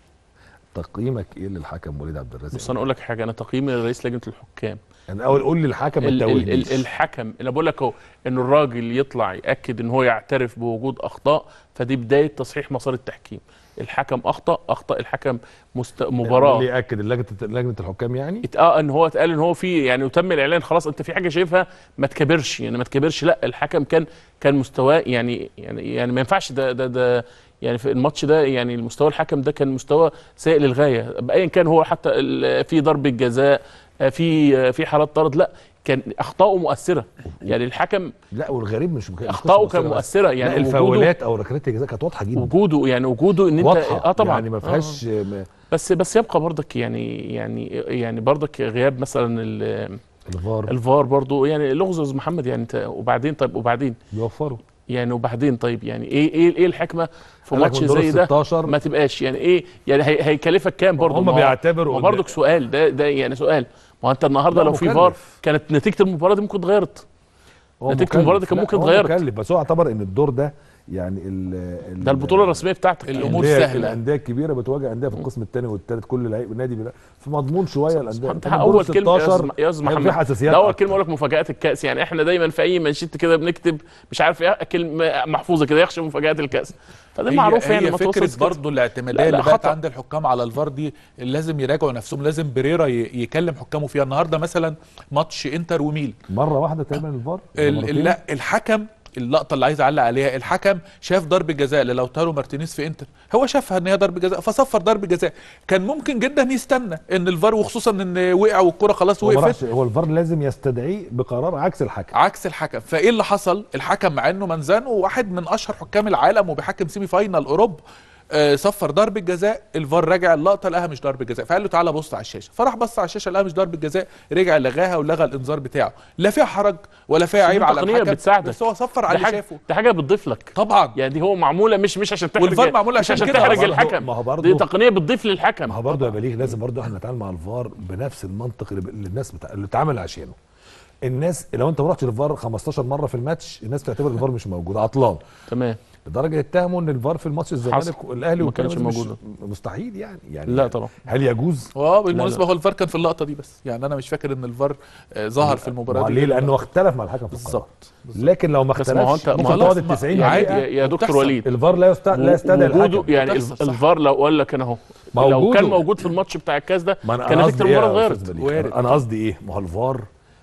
تقييمك ايه للحكم وليد عبد الرازق بص انا اقول لك حاجه انا تقييمي لرئيس لجنه الحكام يعني اول قول لي الحكم ما ال- ال- تتوهنيش. ال- الحكم انا بقول لك اهو ان الراجل يطلع ياكد ان هو يعترف بوجود اخطاء فدي بدايه تصحيح مسار التحكيم الحكم اخطا اخطا الحكم مست... مباراه اللي ياكد لجنه لجنه الحكام يعني ات- اه ان هو اتقال ان هو في يعني وتم الاعلان خلاص انت في حاجه شايفها ما تكبرش يعني ما تكبرش لا الحكم كان كان مستواه يعني يعني يعني ما ينفعش ده ده ده يعني في الماتش ده يعني المستوى الحكم ده كان مستوى سيء للغايه بايا كان هو حتى ال- في ضربه جزاء آه، في آه، في حالات طرد لا كان اخطائه مؤثره يعني الحكم لا والغريب مش مش اخطائه قصة كان بس. مؤثره يعني يعني لا وجوده الفاولات او ركلات الجزاء كانت واضحه جدا وجوده يعني وجوده ان انت واضحه اه طبعا يعني ما آه. فيهاش م- بس بس يبقى برضك يعني يعني يعني برضك غياب مثلا ال- الفار الفار برضو يعني لغز محمد يعني انت وبعدين طيب وبعدين بيوفروا يعني وبعدين طيب يعني ايه ايه ايه الحكمه في قال لك ماتش من دور زي ده 16 ما تبقاش يعني ايه يعني هي هيكلفك كام برضو هم ما هو- بيعتبروا ما إن- برضك سؤال ده ده يعني سؤال ما هو انت النهارده لا، لو في مكلف. فار كانت نتيجه المباراه دي ممكن اتغيرت هو نتيجة مكلف. المباراة دي كان لا، ممكن هو اتغيرت. مكلف بس هو اعتبر ان الدور ده يعني ال ال- ده البطوله الرسميه بتاعتك الأمور الأندية- سهلة. الانديه الكبيره بتواجه انديه في القسم الثاني والثالث كل لعيب نادي بيلا- في مضمون شويه الانديه انت إنما اول دور كلمه يا 16 أستاذ- يا استاذ هيبقى في محمد حساسيات ده اول أكتر. كلمه اقول لك مفاجات الكاس يعني احنا دايما في اي منشيت كده بنكتب مش عارف ايه كلمه محفوظه كده يخشى مفاجات الكاس فده هي معروف يعني هي ما فكره توصلش كده. برضه الاعتماديه لا، اللي لا، بقت خطأ. عند الحكام على الفار دي لازم يراجعوا نفسهم لازم بريرا ي- يكلم حكامه فيها النهارده مثلا ماتش انتر وميل مره واحده تقريبا الفار ولا ال- مرتين؟ لا الحكم اللقطه اللي عايز اعلق عليها الحكم شاف ضربه جزاء للوتارو مارتينيز في انتر هو شافها ان هي ضربه جزاء فصفر ضربه جزاء كان ممكن جدا يستنى ان الفار وخصوصا ان وقع والكره خلاص هو ما وقفت راحش- هو الفار لازم يستدعيه بقرار عكس الحكم عكس الحكم فايه اللي حصل الحكم مع انه منزانو واحد من اشهر حكام العالم وبيحكم سيمي فاينال اوروبا آه، صفر ضربه جزاء الفار رجع اللقطه لقاها مش ضربه جزاء فقال له تعالى بص على الشاشه فراح بص على الشاشه لقاها مش ضربه جزاء رجع لغاها ولغى الانذار بتاعه لا فيها حرج ولا فيها بس عيب دي على تقنية الحكم بتساعدك. بس هو صفر دي على اللي حاجه شافه دي حاجه بتضيف لك طبعا يعني دي هو معموله مش مش عشان تحرج والفار معمول مش عشان عشان كده. تحرج ما هو برضه- الحكم ما هو برضه- دي تقنيه بتضيف للحكم ما هو برضه يا بليغ لازم برضه احنا نتعامل مع الفار بنفس المنطق اللي, اللي الناس بتاع... اللي اتعامل عشانه الناس لو انت ما رحتش الفار 15 مره في الماتش الناس بتعتبر الفار مش موجود عطلان تمام لدرجه اتهموا ان الفار في الماتش الزمالك والاهلي ما كانش والبيراميدز مش- موجود. مستحيل يعني يعني لا طبعا هل يجوز اه بالمناسبه لا. هو الفار كان في اللقطه دي بس يعني انا مش فاكر ان الفار آه، ظهر في المباراه ما دي ليه لانه اختلف مع الحكم في القرار بالظبط لكن لو ما بس ما هو اختلفش انت- ما ممكن هو تقعد خلاص، ال 90 ما- عادي دقيقه يا يا دكتور وبتحصل. وليد الفار لا يست... لا يستدعي وجوده الحكم يعني بتحصل، صح. الفار لو قال لك انا اهو لو موجوده. كان موجود في الماتش بتاع الكاس ده ما انا كان أنا نتيجه قصدي إيه المباراه يا اتغيرت أستاذ بليغ؟ وارد. انا قصدي ايه ما هو الفار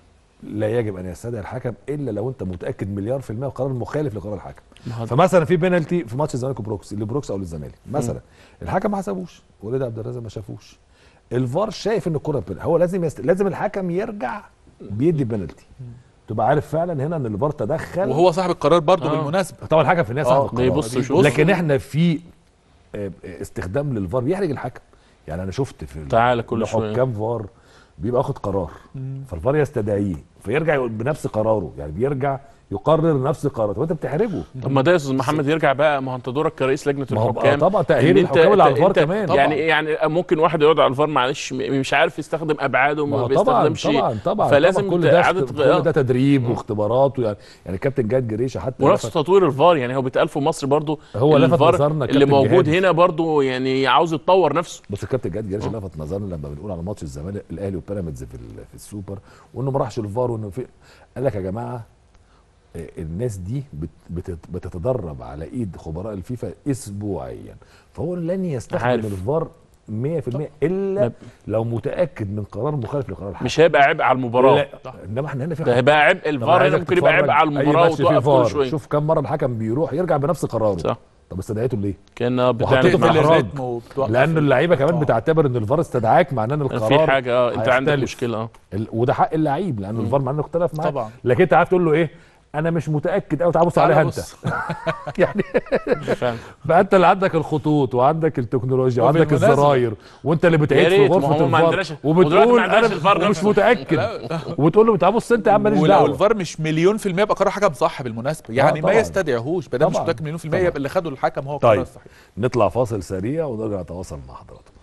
لا يجب ان يستدعي الحكم الا لو انت متاكد مليار في الميه قرار مخالف لقرار الحكم ما هو- فمثلا في بينالتي في ماتش الزمالك وبروكس لبروكس او للزمالك مثلا الحكم ما حسبوش وليد عبد الرازق ما شافوش الفار شايف ان الكره بين هو لازم يست... لازم الحكم يرجع بيدي بينالتي تبقى عارف فعلا هنا ان الفار تدخل وهو صاحب القرار برضه آه. بالمناسبه طبعا الحكم في النهايه صاحب آه، القرار بيبص يشوف. لكن احنا في آه، استخدام للفار بيحرج الحكم يعني انا شفت في تعالى كل شوية. حكام فار بيبقى واخد قرار فالفار يستدعيه فيرجع يقول بنفس قراره يعني بيرجع يقرر نفس قراره وانت بتحرجه طب ما ده يا استاذ محمد يرجع بقى ما هو انت دورك كرئيس لجنه ما هو الحكام طبعا تأهيل إن أنت- الحكام اللي على أنت- الفار أنت كمان. يعني طبعا. يعني ممكن واحد يقعد على الفار معلش م- مش عارف يستخدم ابعاده ما وما هو طبعا بيستخدمش طبعا طبعا فلازم طبعا كل ده اعاده كل ده تدريب واختبارات ويعني يعني الكابتن جاد جريشه حتى ونفس لفت- تطوير الفار يعني هو بيتقال في مصر برضو هو لفت الفار نظرنا اللي كابتن موجود جهاد. هنا برضو يعني عاوز يتطور نفسه بس الكابتن جاد جريشه لفت نظرنا لما بنقول على ماتش الزمالك الاهلي وبيراميدز في ال- في السوبر وانه ما راحش الفار وانه في قال لك يا جماعه آه، الناس دي بت- بتت- بتتدرب على ايد خبراء الفيفا اسبوعيا فهو لن يستخدم عارف. الفار 100% الا ما- لو متاكد من قرار مخالف لقرار الحكم مش هيبقى عبء على المباراه لا انما احنا هنا في ده هيبقى عبء طب الفار هنا عايزك ممكن يبقى تتفرج عبء على أي المباراه ماتش فيه وتوقف فار، كل شويه شوف كم مره الحكم بيروح يرجع بنفس قراره صح طب استدعيته ليه؟ كان وحطيته بتعمل في مع الإحراج. الريتم وبتوقف لان اللعيبه كمان طبعا. بتعتبر ان الفار استدعاك معناه ان كان القرار في حاجه اه انت عندك هيختلف. مشكله اه ال- وده حق اللعيب لان الفار معناه انه اختلف معاه طبعا. لكن انت عارف تقول له ايه انا مش متاكد قوي تعال بص تعالى عليها انت بص. يعني فاهم بقى انت اللي عندك الخطوط وعندك التكنولوجيا وعندك وبالمناسبة- الزراير وانت اللي بتعيد يا في ريت، ما غرفه هم ما الفار عندناش- ودلوقتي ما وبتقول عندناش انا الفار مش نفسه. متاكد لا. وبتقول له تعال بص انت يا عم ماليش ولو دعوه الفار مش مليون في المية يبقى قرار حكم صح بالمناسبة يعني ما طبعاً. يستدعيهوش ما دام مش طبعاً. متأكد مليون في المية طبعاً. يبقى اللي خده الحكم هو القرار طيب الصحيح نطلع فاصل سريع ونرجع نتواصل مع حضراتكم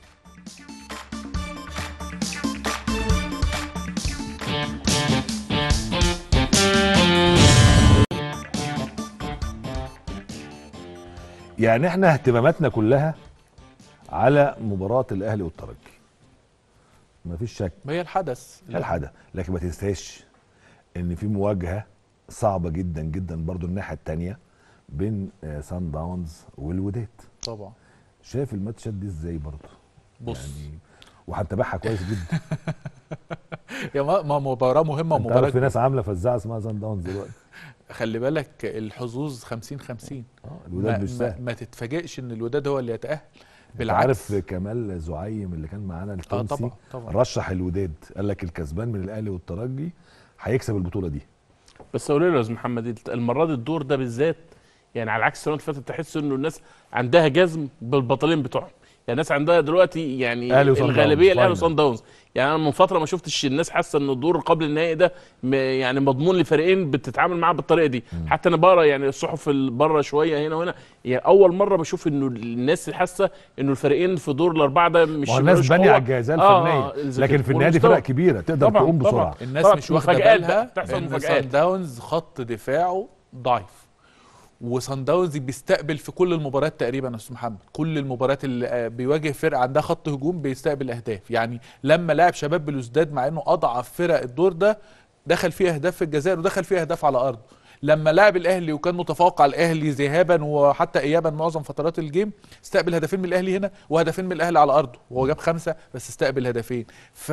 يعني احنا اهتماماتنا كلها على مباراة الاهلي والترجي مفيش شك ما هي الحدث ده الحدث لكن ما تنساش ان في مواجهة صعبة جدا جدا برضو الناحية التانية بين آه، سان داونز والوداد طبعا شايف الماتشات دي ازاي برضو بص يعني وهنتابعها كويس جدا يا ما ما مباراة مهمة انت ومباراة عارف في ناس عامله فزاعه اسمها سان داونز دلوقتي خلي بالك الحظوظ 50 50 اه ما, الوداد مش ما, سهل ما تتفاجئش ان الوداد هو اللي يتأهل انت بالعكس عارف كمال زعيم اللي كان معانا اه التونسي طبعا طبعا رشح الوداد قال لك الكسبان من الاهلي والترجي هيكسب البطوله دي بس قولي له يا استاذ محمد المره دي الدور ده بالذات يعني على عكس السنه اللي فاتت تحس انه الناس عندها جزم بالبطلين بتوعهم يعني الناس عندها دلوقتي يعني أهلي وصن الغالبيه داونز، الاهلي فاينل. وصن داونز يعني انا من فتره ما شفتش الناس حاسه ان الدور قبل النهائي ده م- يعني مضمون لفريقين بتتعامل معاه بالطريقه دي حتى انا بقرا يعني الصحف ال- بره شويه هنا وهنا يعني اول مره بشوف انه الناس حاسه انه الفريقين في دور الاربعه ده مش ما هو الناس ملوش بانيه قوة. على الجاهزيه آه، الفنيه آه، لكن في النهايه دي والمستوى. فرق كبيره تقدر طبعاً، تقوم طبعاً. بسرعه الناس طبعاً مش واخده مفاجآت بالها بقى، تحصل ان مفاجآت. سان داونز خط دفاعه ضعيف وسان داونز بيستقبل في كل المباريات تقريبا يا استاذ محمد كل المباريات اللي آه، بيواجه فرقه عندها خط هجوم بيستقبل اهداف يعني لما لعب شباب بلوزداد مع انه اضعف فرق الدور ده دخل فيه اهداف في الجزائر ودخل فيه اهداف على ارضه لما لعب الاهلي وكان متفوق على الاهلي ذهابا وحتى ايابا معظم فترات الجيم استقبل هدفين من الاهلي هنا وهدفين من الاهلي على ارضه وهو جاب خمسه بس استقبل هدفين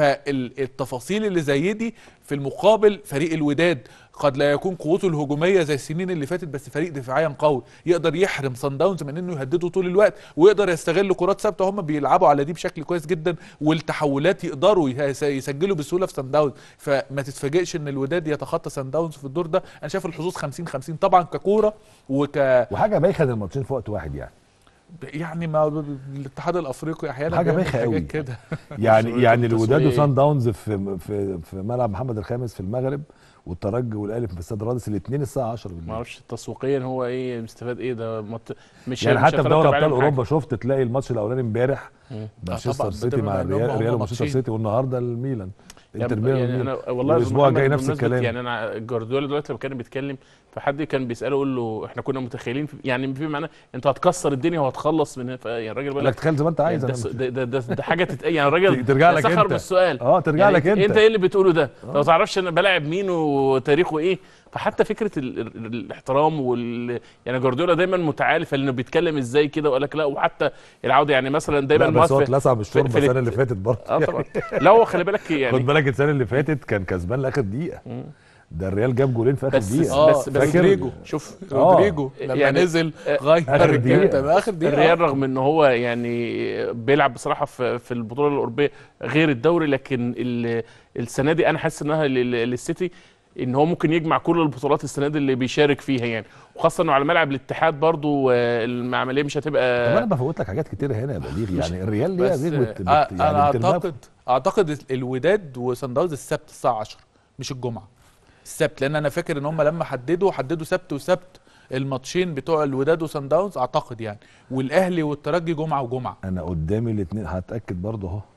فالتفاصيل اللي زي دي في المقابل فريق الوداد قد لا يكون قوته الهجوميه زي السنين اللي فاتت بس فريق دفاعيا قوي يقدر يحرم صن داونز من انه يهدده طول الوقت ويقدر يستغل كرات ثابته هم بيلعبوا على دي بشكل كويس جدا والتحولات يقدروا يس- يسجلوا بسهوله في صن داونز فما تتفاجئش ان الوداد يتخطى صن داونز في الدور ده انا شايف الحظوظ 50 50 طبعا ككوره وك وحاجه بايخه إن الماتشين في وقت واحد يعني يعني ما الاتحاد الافريقي احيانا حاجة بيعمل بايخة حاجات قوي. كده يعني مسؤولية يعني الوداد التسويق. وسان داونز في في في ملعب محمد الخامس في المغرب والترجي والاهلي في استاد رادس الاثنين الساعه 10 ما بالليل اعرفش تسويقيا هو ايه مستفاد ايه ده مت... مش يعني مش حتى في هيترتب دوري عليهم ابطال حاجة. اوروبا شفت تلاقي الماتش الاولاني امبارح مم. مانشستر طبعاً، سيتي بتبقى مع إن هم- الريال هم ريال ومانشستر ماتشين. سيتي والنهارده الميلان انتر يعني ميلان يعني والميلان. انا والله يا أستاذ والاسبوع محمد الجاي نفس بمناسبة الكلام يعني انا جوارديولا دلوقتي لما كان بيتكلم فحد كان بيساله يقول له احنا كنا متخيلين في يعني في معنى انت هتكسر الدنيا وهتخلص من يعني الراجل بيقول لك لك تخيل زي ما انت عايز ده, أنا- ده, ده, ده, ده حاجه تت... يعني الراجل ترجع لك سخر انت. بالسؤال اه ترجع يعني لك انت انت ايه اللي بتقوله ده انت ما تعرفش انا بلاعب مين وتاريخه ايه فحتى فكره ال... ال... الاحترام وال يعني جوارديولا دايما متعالي فانه بيتكلم ازاي كده وقال لك لا وحتى العوده يعني مثلا دايما لا بس هو موافق اتلسع بالشوربه في- في السنه الات- اللي فاتت برضه اه طبعا لا هو خلي بالك يعني خد بالك السنه اللي فاتت كان كسبان لاخر دقيقه مم. ده الريال جاب جولين في اخر بس- دقيقه اه بس- بس- رودريجو شوف آه. رودريجو لما يعني- نزل آه، غير آخر دقيقة. الجيم اخر دقيقه الريال رغم ان هو يعني بيلعب بصراحه في في البطوله الاوروبيه غير الدوري لكن ال- السنه دي انا حاسس انها لل- للسيتي ان هو ممكن يجمع كل البطولات السنه دي اللي بيشارك فيها يعني وخاصه انه على ملعب الاتحاد برضو آه، العمليه مش طب انا هتبقى بفوت لك حاجات كتير هنا يا بليغ يعني الريال ليها بس غير بت... بت... آه يعني انا بترميها اعتقد اعتقد الوداد وصن داونز السبت الساعه 10 مش الجمعه السبت لان انا فاكر ان هم لما حددوا حددوا سبت وسبت الماتشين بتوع الوداد وصن داونز اعتقد يعني والاهلي والترجي جمعه وجمعه انا قدامي الاثنين هتاكد برضه اهو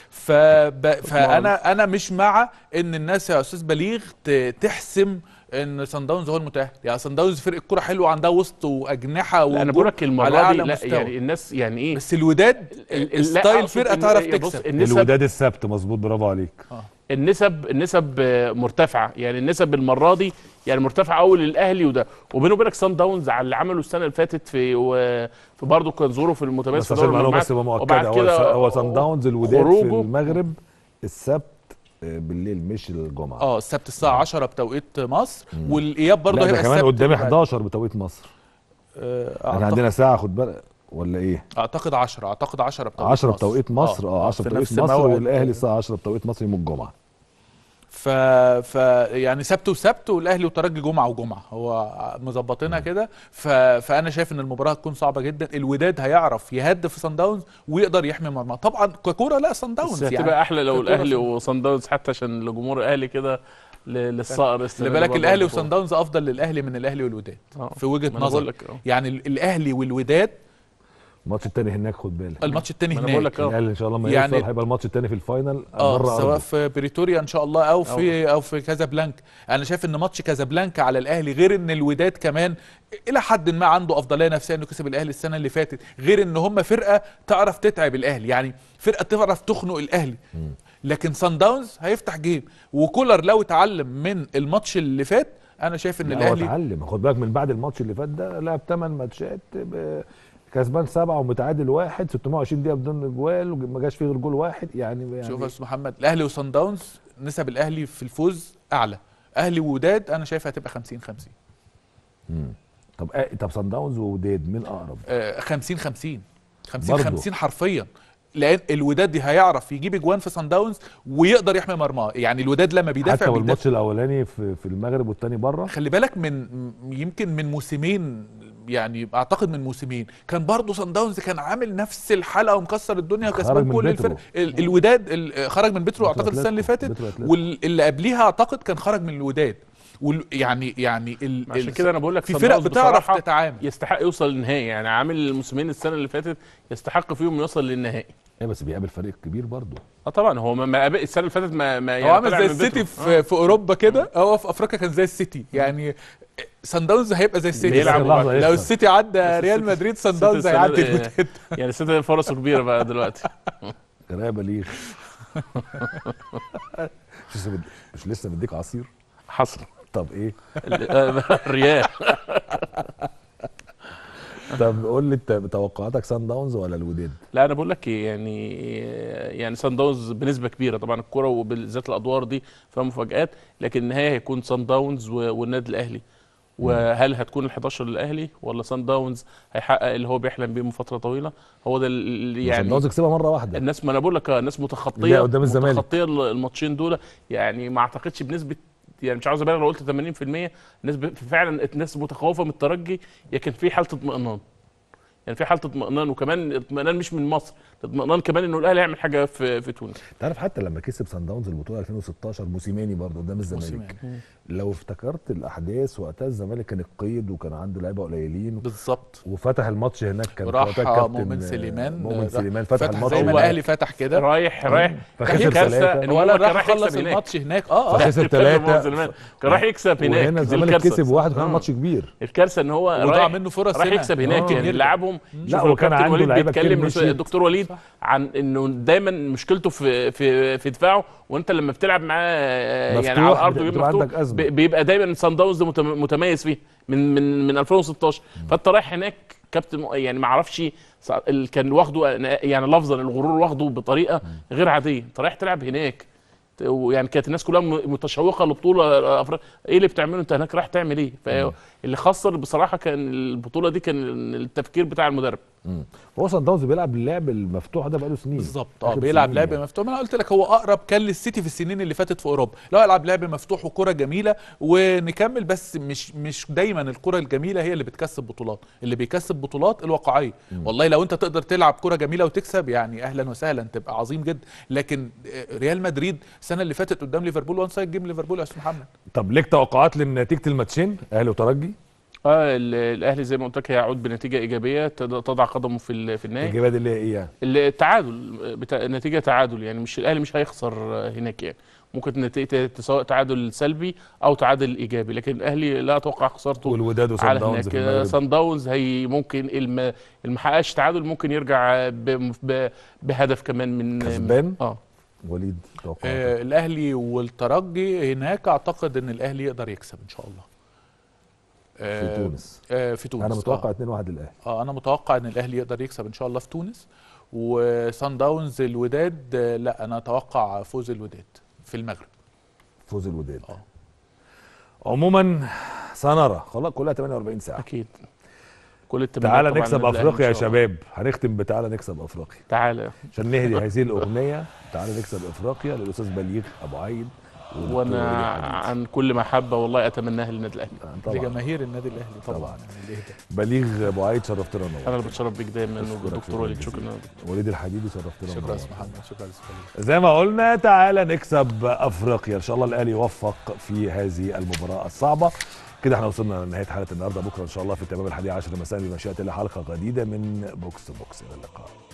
فب... فانا انا مش مع ان الناس يا استاذ بليغ ت... تحسم ان صن داونز هو المتاهل يعني صن داونز فرقه كوره حلوه عندها وسط واجنحه لا انا وجول بقول لك على المره دي أعلى لا مستوى. يعني الناس يعني ايه بس الوداد ال- ال- لا، ستايل أقصد فرقه إن- تعرف بص، تكسب النسب الوداد السبت مظبوط برافو عليك النسب النسب آه، مرتفعه يعني النسب المره دي يعني مرتفعه قوي للاهلي وده وبينه وبينك سان داونز على اللي عمله السنه اللي فاتت في و- في برضه كان ظروف في المتميز بس في عشان دوري المعلومه المجموعات بس تبقى مؤكده وبعد هو كده س- هو سان داونز الوداد في خروجه. المغرب السبت آه، بالليل مش الجمعه اه السبت الساعه 10 بتوقيت مصر والاياب برضه لا ده هيبقى كمان السبت قدامي بعد- 11 بتوقيت مصر آه، احنا أعتقد- عندنا ساعه خد بالك ولا ايه اعتقد 10 اعتقد 10 بتوقيت 10 مصر. بتوقيت مصر اه 10 في بتوقيت نفس مصر موعد- والاهلي الساعه 10 بتوقيت مصر يوم الجمعه ف... ف يعني سبت وسبت والاهلي والترجي جمعه وجمعه هو مظبطينها كده ف... فانا شايف ان المباراه هتكون صعبه جدا الوداد هيعرف يهدف صن داونز ويقدر يحمي مرمى طبعا ككوره لا صن بس داونز هتبقى يعني احلى لو ككرة الاهلي صن- وصن داونز حتى عشان لجمهور الاهلي كده ل- للصقر السنة خلي دي بالك برضه الاهلي هتبقى وصن داونز افضل للاهلي من الاهلي والوداد آه. في وجهه ما أنا بقول نظري لك آه. يعني ال- الاهلي والوداد الماتش التاني هناك خد بالك الماتش التاني ما أنا هناك بقول لك اه الاهلي ان شاء الله ما يعني- يوصل هيبقى الماتش التاني في الفاينل اه بره سواء أرضه. في بريتوريا ان شاء الله او في او في كازابلانكا انا شايف ان ماتش كازابلانكا على الاهلي غير ان الوداد كمان الى حد ما عنده افضليه نفسيه انه كسب الاهلي السنه اللي فاتت غير ان هم فرقه تعرف تتعب الاهلي يعني فرقه تعرف تخنق الاهلي لكن سان داونز هيفتح جيم وكولر لو اتعلم من الماتش اللي فات انا شايف ان لا، هو الاهلي اتعلم خد بالك من بعد الماتش اللي فات ده لعب 8 ماتشات ب- كسبان سبعه ومتعادل واحد 620 دقيقه بدون اجوال وما جاش فيه غير جول واحد يعني يعني شوف يا استاذ محمد الاهلي وسان داونز نسب الاهلي في الفوز اعلى اهلي ووداد انا شايف هتبقى 50 50 مم. طب آه طب صن داونز ووداد مين اقرب؟ آه، 50 50 50 برضو. 50 حرفيا لان الوداد دي هيعرف يجيب اجوان في سان داونز ويقدر يحمي مرماه يعني الوداد لما بيدافع حتى بيدافع والماتش الاولاني في في المغرب والتاني بره خلي بالك من م- يمكن من موسمين يعني اعتقد من موسمين كان برضه سان داونز كان عامل نفس الحلقه ومكسر الدنيا خرج وكسبان من كل بيترو. الفرق ال- الوداد ال- خرج من بيترو بيترو اعتقد السنه اللي أتلتيكو. فاتت بيترو أتلتيكو. واللي قبليها اعتقد كان خرج من الوداد وال يعني يعني ال عشان ال- كده انا بقول لك في صن فرق داونز بتعرف بصراحة تتعامل يستحق يوصل للنهائي يعني عامل الموسمين السنه اللي فاتت يستحق فيهم يوصل للنهائي ايه بس بيقابل فريق كبير برضه اه طبعا هو ما- ما قابل- السنه اللي فاتت ما, ما هو عامل طلع زي من السيتي بيترو. في, في اوروبا كده هو في افريقيا كان زي السيتي يعني سان داونز هيبقى زي السيتي بيلعب لحظة بقى. يكسب. لو السيتي عدى بس ريال السيتي- مدريد سان السيتي داونز السنة هيعدي دي- الوداد يعني السيتي فرصه كبيره بقى دلوقتي قرايه بليغ مش لسه مد- مش لسه مديك عصير حصل طب ايه الريال طب قول لي انت توقعاتك سان داونز ولا الوداد لا انا بقول لك إيه، يعني يعني سان داونز بنسبه كبيره طبعا الكره وبالذات الادوار دي فيها مفاجات لكن النهايه هيكون سان داونز و- والنادي الاهلي وهل هتكون ال11 للاهلي ولا سان داونز هيحقق اللي هو بيحلم بيه من فتره طويله هو ده اللي يعني سان يعني داونز كسبها مره واحده الناس ما انا بقول لك آه، الناس لا، متخطيه قدام الزمالك. متخطيه الماتشين دول يعني ما اعتقدش بنسبه يعني مش عاوز ابالغ لو قلت 80% الناس ب- فعلا الناس متخوفه من الترجي لكن في حاله اطمئنان يعني في حاله اطمئنان وكمان اطمئنان مش من مصر اطمئنان كمان انه الاهلي هيعمل حاجه في في تونس انت عارف حتى لما كسب سان داونز البطوله 2016 موسيماني برضه قدام الزمالك موسيماني. لو افتكرت الاحداث وقتها الزمالك كان القيد وكان عنده لعيبه قليلين بالظبط وفتح الماتش هناك كان وراح وقتها آه، الكابتن، مؤمن آه، سليمان مؤمن آه، سليمان فتح, فتح الماتش زي ما هو- الاهلي فتح كده رايح رايح فخسر كان كارثه ثلاثة. ان هو هو لا كان راح رايح خلص يكسب هناك الماتش هناك اه اه فخسر كان بيتكلم ثلاثة. مع زلمان. كان راح يكسب هناك وهنا دي الزمالك الكارثة. كسب واحد وكان آه. ماتش كبير الكارثه ان هو وضاع رايح منه فرص راح هنا. يكسب هناك آه. يعني يلعبهم لا، شوف وكان الكابتن عنده وليد لعيبة كتير بيتكلم مشيت. الدكتور وليد عن انه دايما مشكلته في في في دفاعه وانت لما بتلعب معاه آه، يعني مفتوح، على الارض بتبقى ويبقى عندك مفتوح أزمة. بي- بيبقى دايما سان داونز متم- متميز فيه من من من 2016 فانت رايح هناك كابتن م- يعني ما اعرفش ص- ال- كان واخده يعني لفظا الغرور واخده بطريقه غير عاديه انت رايح تلعب هناك ت- ويعني كانت الناس كلها م- متشوقه لبطوله افريقيا ايه اللي بتعمله انت هناك رايح تعمل ايه فاللي خسر بصراحه كان البطوله دي كان التفكير بتاع المدرب مم. هو سان داونز بيلعب اللعب المفتوح ده بقاله سنين بالظبط اه آخر بيلعب سنين لعب يعني. مفتوح ما انا قلت لك هو اقرب كان للسيتي في السنين اللي فاتت في اوروبا لو يلعب لعب مفتوح وكره جميله ونكمل بس مش مش دايما الكره الجميله هي اللي بتكسب بطولات اللي بيكسب بطولات الواقعيه والله لو انت تقدر تلعب كره جميله وتكسب يعني اهلا وسهلا تبقى عظيم جدا لكن آه، ريال مدريد السنه اللي فاتت قدام ليفربول وان سايد جيم ليفربول يا استاذ محمد طب ليك توقعات لنتيجه الماتشين اهلي وترجي اه ال- الاهلي زي ما قلت لك هيعود بنتيجه ايجابيه تض- تضع قدمه في ال- في النهائي الاجابات اللي هي ايه يعني التعادل بتا... نتيجه تعادل يعني مش الاهلي مش هيخسر هناك يعني ممكن نتيجه سواء تعادل سلبي او تعادل ايجابي لكن الاهلي لا اتوقع خسارته والوداد وسان على داونز هناك في المغرب سان داونز هي ممكن الم... المحققش تعادل ممكن يرجع ب... ب... بهدف كمان من كسبان؟ اه وليد توقعاتك آه الاهلي والترجي هناك اعتقد ان الاهلي يقدر يكسب ان شاء الله في آه تونس آه في تونس انا آه. متوقع 2-1 للاهلي اه انا متوقع ان الاهلي يقدر يكسب ان شاء الله في تونس وسان داونز الوداد آه، لا انا اتوقع فوز الوداد في المغرب فوز الوداد آه. عموما سنرى خلاص كلها 48 ساعه اكيد كل التمنيات تعالى طبعاً نكسب للأهلي إن افريقيا يا شاء الله. شباب هنختم بتعالى نكسب افريقيا تعالى عشان نهدي هذه الاغنيه تعالى نكسب افريقيا للاستاذ بليغ ابو عيد ودكتور وانا وليد حديد. عن كل محبه والله اتمناها للنادي الاهلي طبعا لجماهير النادي الاهلي طبعا, طبعاً. يعني ليه ده؟ بليغ ابو عيد شرفتنا انا ونورتنا اللي بتشرف بيك دايما أشكرك ودكتور شكراً وليد جزيلاً. شكرا وليد الحديدي شرفتنا شكرا يا ونورتنا. استاذ محمد شكرا يا استاذ خليل. زي ما قلنا تعالى نكسب افريقيا ان شاء الله الاهلي يوفق في هذه المباراه الصعبه كده احنا وصلنا لنهايه حلقه النهارده بكره ان شاء الله في تمام الحادية عشر مساء بمشيئه الله حلقه جديده من بوكس تو بوكس الى اللقاء